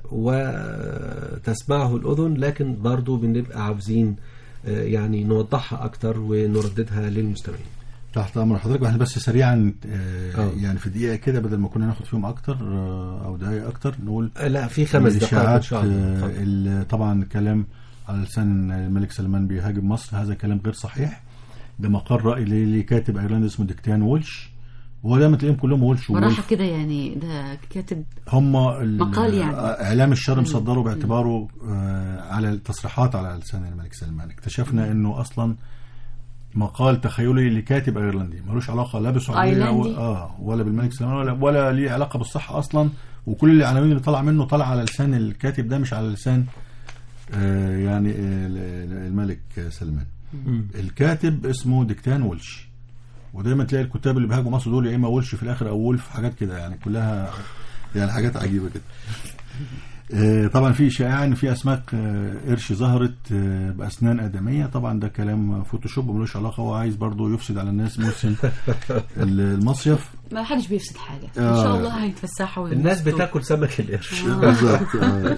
وتسمعه الأذن لكن برضو بنبقى عاوزين آه، يعني نوضحها أكتر ونرددها للمستمعين تحت امر حضرتك واحنا بس سريعا آه آه. يعني في دقيقه كده بدل ما كنا ناخد فيهم اكتر آه او دقائق اكتر نقول آه، لا في خمس دقائق إن الإشاعات، شاء الله. آه، اتفضل. ال- طبعا كلام على لسان الملك سلمان بيهاجم مصر هذا كلام غير صحيح ده مقال راي ل- لكاتب ايرلندي اسمه ديكتان وولش وهو دايما تلاقيهم كلهم وولش براحة وولف كده يعني ده كاتب هم ال- مقال يعني. اعلام الشر مصدره باعتباره آه على التصريحات على لسان الملك سلمان اكتشفنا انه اصلا مقال تخيلي لكاتب ايرلندي ملوش علاقه لا بالسعوديه و... أيرلندي؟ اه ولا بالملك سلمان ولا ولا ليه علاقه بالصحه اصلا وكل العناوين اللي طالعه منه طالعه على لسان الكاتب ده مش على لسان آه يعني آه ال- ال- الملك سلمان مم. الكاتب اسمه ديكتان وولش ودايما تلاقي الكتاب اللي بيهاجموا مصر دول يا اما وولش في الاخر او وولف حاجات كده يعني كلها يعني حاجات عجيبه كده آه، طبعا في اشاعه ان في اسماك آه، قرش ظهرت آه، باسنان ادميه طبعا ده كلام فوتوشوب وملوش علاقه هو عايز برضه يفسد على الناس موسم ال- المصيف ما حدش بيفسد حاجة إن آه. شاء الله هيتفسحوا الناس وينبسطوا. بتاكل سمك القرش بالظبط آه.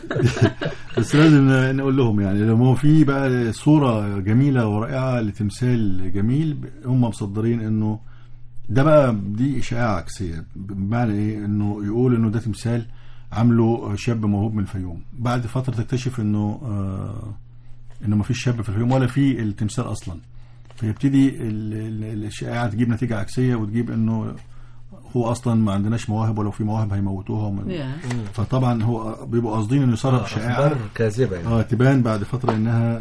بس لازم نقول لهم يعني لما هو في بقى صوره جميله ورائعه لتمثال جميل هم مصدرين انه ده بقى دي اشاعه عكسيه بمعنى ايه انه يقول انه ده تمثال عامله شاب موهوب من الفيوم بعد فتره تكتشف انه آه انه ما فيش شاب في الفيوم ولا في التمثال اصلا فيبتدي ال- ال- الاشاعه تجيب نتيجه عكسيه وتجيب انه هو اصلا ما عندناش مواهب ولو في مواهب هيموتوها ومن يا. فطبعا هو بيبقوا قاصدين انه يصرف شائعه أخبار كاذبة يعني. اه تبان بعد فتره انها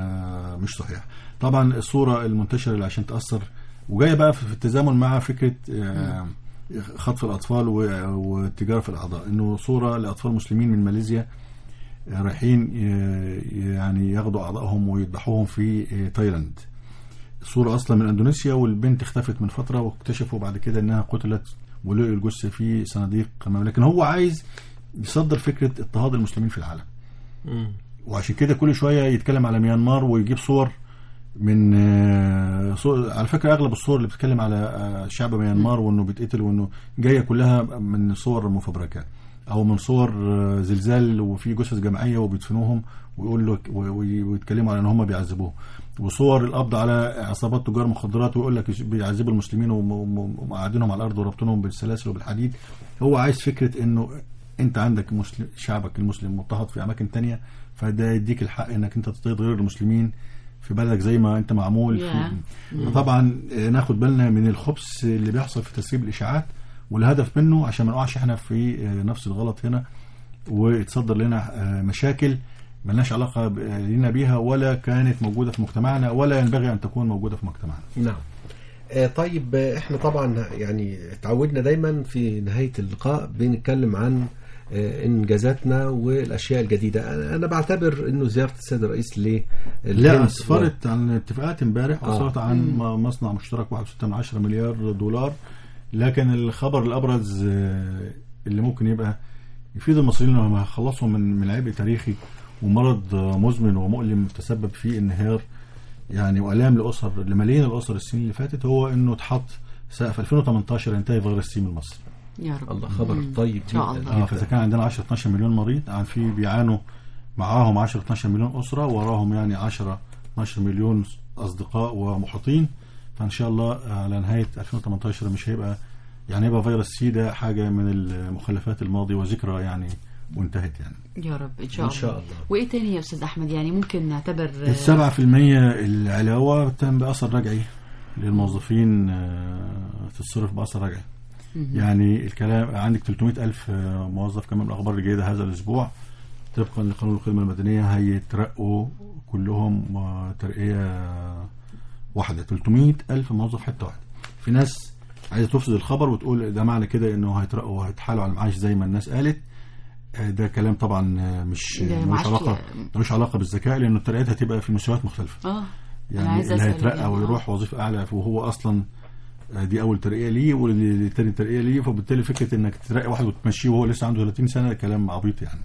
آه مش صحيحه طبعا الصوره المنتشره اللي عشان تاثر وجايه بقى في في التزامن مع فكره آه خطف الاطفال و- والتجاره في الاعضاء انه صوره لاطفال مسلمين من ماليزيا آه، رايحين ي- يعني ياخدوا اعضائهم ويذبحوهم في آه، تايلاند صورة أصلا من أندونيسيا والبنت اختفت من فترة واكتشفوا بعد كده إنها قتلت ولقوا الجثة في صناديق أمام لكن هو عايز يصدر فكرة اضطهاد المسلمين في العالم مم. وعشان كده كل شويه يتكلم على ميانمار ويجيب صور من آه، صور على فكره اغلب الصور اللي بتتكلم على آه، شعب ميانمار وانه بيتقتل وانه جايه كلها من صور مفبركه او من صور آه، زلزال وفي جثث جماعيه وبيدفنوهم ويقول له و- وي- ويتكلموا على ان هم بيعذبوهم وصور القبض على عصابات تجار مخدرات ويقول لك بيعذبوا المسلمين وم- وم- ومقعدينهم على الارض وربطنهم بالسلاسل وبالحديد هو عايز فكره انه انت عندك مسلم شعبك المسلم مضطهد في اماكن تانية فده يديك الحق انك انت تضطهد غير المسلمين في بلدك زي ما انت معمول يا. في طبعا ناخد بالنا من الخبث اللي بيحصل في تسريب الاشاعات والهدف منه عشان ما نقعش احنا في آه، نفس الغلط هنا ويتصدر لنا آه، مشاكل ملناش علاقه ب- لينا بيها ولا كانت موجوده في مجتمعنا ولا ينبغي ان تكون موجوده في مجتمعنا نعم آه، طيب آه، احنا طبعا يعني اتعودنا دايما في نهاية اللقاء بنتكلم عن آه، انجازاتنا والاشياء الجديدة أنا- انا بعتبر انه زيارة السيد الرئيس ل لا اسفرت عن اتفاقات امبارح آه. اسفرت عن م- مصنع مشترك 1.6 مليار دولار لكن الخبر الابرز آه، اللي ممكن يبقى يفيد المصريين لما يخلصوا من من عبء تاريخي ومرض آه، مزمن ومؤلم تسبب في انهيار يعني والام لاسر لملايين الاسر السنين اللي فاتت هو انه اتحط في 2018 ينتهي فيروس سي من مصر يا رب الله خبر مم. طيب إن شاء جدا. الله اه فاذا كان عندنا 10 12 مليون مريض عن في بيعانوا معاهم 10 12 مليون اسره وراهم يعني 10 12 مليون اصدقاء ومحيطين فان شاء الله على نهايه 2018 مش هيبقى يعني يبقى فيروس سي ده حاجه من المخلفات الماضي وذكرى يعني وانتهت يعني يا رب ان شاء إن الله شاء الله. وايه تاني يا استاذ احمد يعني ممكن نعتبر آه، السبعة في المية العلاوة تم بأثر رجعي للموظفين آه، تتصرف بأثر رجعي يعني الكلام عندك 300 ألف آه، موظف كمان من الأخبار الجيدة هذا الأسبوع طبقا لقانون الخدمة المدنية هيترقوا كلهم آه، ترقية واحدة 300 ألف موظف حتة واحدة في ناس عايزة تفسد الخبر وتقول ده معنى كده إنه هيترقوا وهيتحالوا على المعاش زي ما الناس قالت آه، ده كلام طبعا آه، مش ده ملوش معاش علاقة ك- ملوش علاقة بالذكاء لأنه الترقيات هتبقى في مستويات مختلفة اه أنا يعني عايزة اللي أسأل هيترقى يعني، آه. ويروح وظيفة أعلى وهو أصلا آه، دي اول ترقيه ليه ودي تاني ترقيه ليه فبالتالي فكره انك ترقي واحد وتمشيه وهو لسه عنده 30 سنه كلام عبيط يعني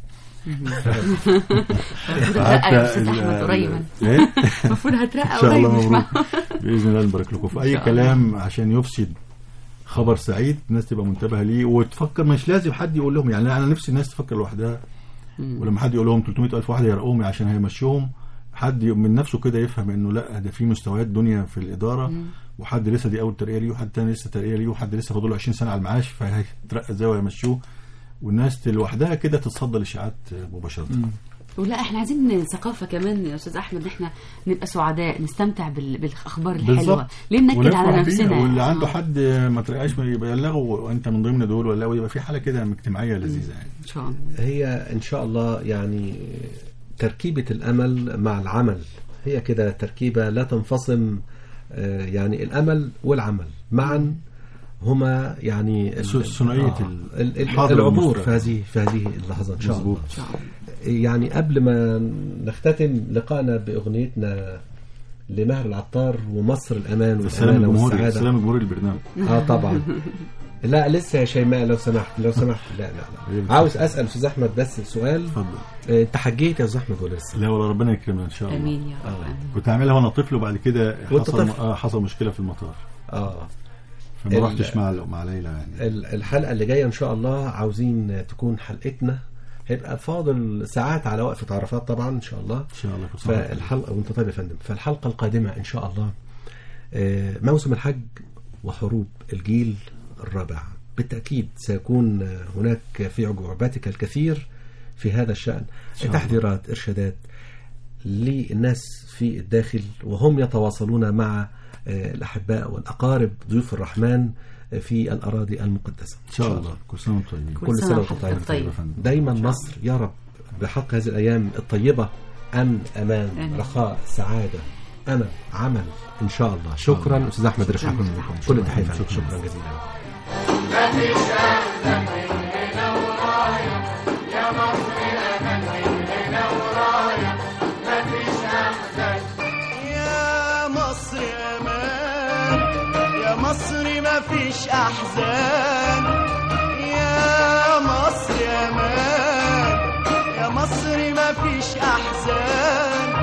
المفروض هترقى يا استاذ احمد قريبا ايه المفروض هترقى ان شاء الله قريب مش مبروك مع- باذن الله نبارك لكم في إن اي شاء الله. كلام عشان يفسد خبر سعيد الناس تبقى منتبهه ليه وتفكر مش لازم حد يقول لهم يعني انا نفسي الناس تفكر لوحدها ولما حد يقول لهم 300 الف واحد يرقوهم عشان هيمشوهم حد من نفسه كده يفهم انه لا ده في مستويات دنيا في الاداره مم. وحد لسه دي اول ترقيه ليه وحد تاني لسه ترقيه ليه وحد لسه فاضل له 20 سنه على المعاش فهيترقى ازاي ويمشوه والناس لوحدها كده تتصدى للاشاعات مباشره ولا احنا عايزين ثقافه كمان يا استاذ احمد احنا نبقى سعداء نستمتع بال- بالاخبار الحلوه بالظبط ليه ننكد ونفرح على بيها. نفسنا واللي آه. عنده حد ما ترقاش يبلغه وانت من ضمن دول ولا يبقى في حاله كده اجتماعيه لذيذه يعني ان شاء الله هي ان شاء الله يعني تركيبه الامل مع العمل هي كده تركيبه لا تنفصم آه، يعني الامل والعمل معا هما يعني ال- ث- ثنائية آه، ال- ال- ال- الحاضر العبور والمستقبل. في هذه في هذه اللحظه ان شاء مظبوط. الله يعني قبل ما نختتم لقائنا باغنيتنا لمهر العطار ومصر الامان السلام والامانه الجمهوري والسعاده السلام الجمهوري البرنامج اه طبعا لا لسه يا شيماء لو سمحت لو سمحت لا لا لا عاوز اسال استاذ احمد بس سؤال اتفضل انت حجيت يا استاذ احمد ولا لسه؟ لا ولا ربنا يكرمنا ان شاء الله امين يا رب آمين. كنت عاملها وانا طفل وبعد كده وأنت حصل طفل؟ اه حصل مشكله في المطار اه فما ال- رحتش مع مع ليلى يعني ال- الحلقه اللي جايه ان شاء الله عاوزين تكون حلقتنا هيبقى فاضل ساعات على وقفه عرفات طبعا ان شاء الله ان شاء الله كل سنة وأنت طيب. فالحلقه وانت طيب يا فندم فالحلقه القادمه ان شاء الله آه، موسم الحج وحروب الجيل الرابع بالتاكيد سيكون آه، هناك في عجوباتك الكثير في هذا الشان شاء الله. تحذيرات ارشادات للناس في الداخل وهم يتواصلون مع آه، الاحباء والاقارب ضيوف الرحمن آه، في الاراضي المقدسه ان شاء الله كل سنه وانتم طيبين كل سنه وانتم وحضرتك طيبين طيب. يا فندم. دايما مصر يا رب بحق هذه الايام الطيبه امن امان آمين. رخاء سعاده امل عمل ان شاء الله شكرا استاذ احمد رفعت كل التحيه فندم. شكرا جزيلا يا مصر امان يا مصر ما فيش احزان يا مصر امان يا مصر ما فيش احزان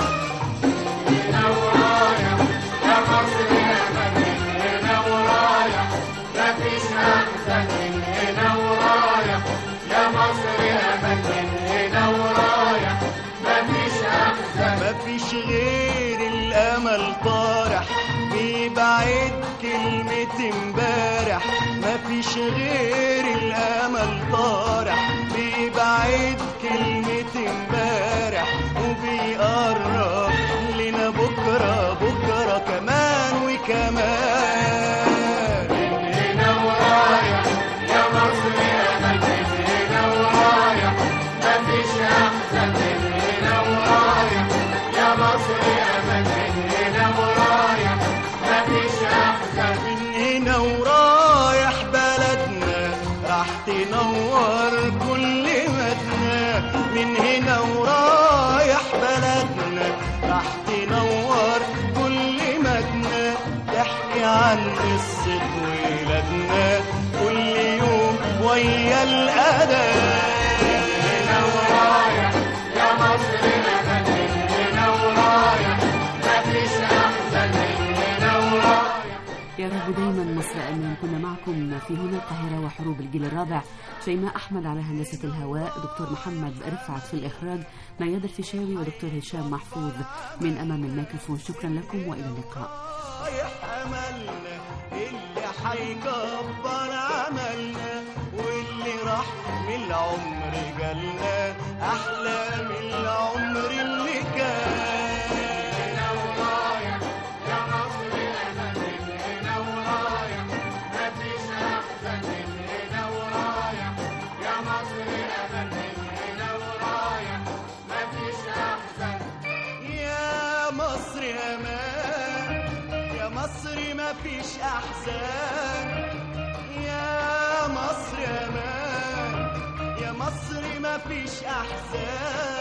ما فيش غير الامل طارح بيبعد كلمة امبارح ما فيش غير الامل طارح بيبعد كلمة امبارح وبيقرب لنا بكرة بكرة كمان وكمان من هنا ورايح يا مصر يا مجد من هنا ورايح ما فيش احسن من هنا ورايح يا مصر يا مجد من هنا ورايح ما فيش احسن من هنا ورايح بلدنا راح تنور كل مدنا من هنا ورايح بلدنا راح تنور كل مدنا تحكي عن قصة ولادنا كل يوم ويا الأذان هنا ورايح يا مصر أنا من هنا ورايح مفيش أحسن من هنا ورايح يا رب دايما مصر امين كنا معكم في هنا القاهره وحروب الجيل الرابع شيماء احمد على هندسه الهواء دكتور محمد رفعت في الاخراج مياد الفيشاوي ودكتور هشام محفوظ من امام الميكروفون شكرا لكم والى اللقاء رايح أملنا اللي حيكبر عملنا واللي راح من العمر جالنا أحلى من العمر اللي كان هنا ورايح يا مصر أنا من هنا ورايح مفيش أحسن من هنا ورايح يا مصر أنا من هنا ورايح مفيش أحسن يا مصر امان يا مصر ما فيش احزان يا مصر امان يا مصر ما فيش احزان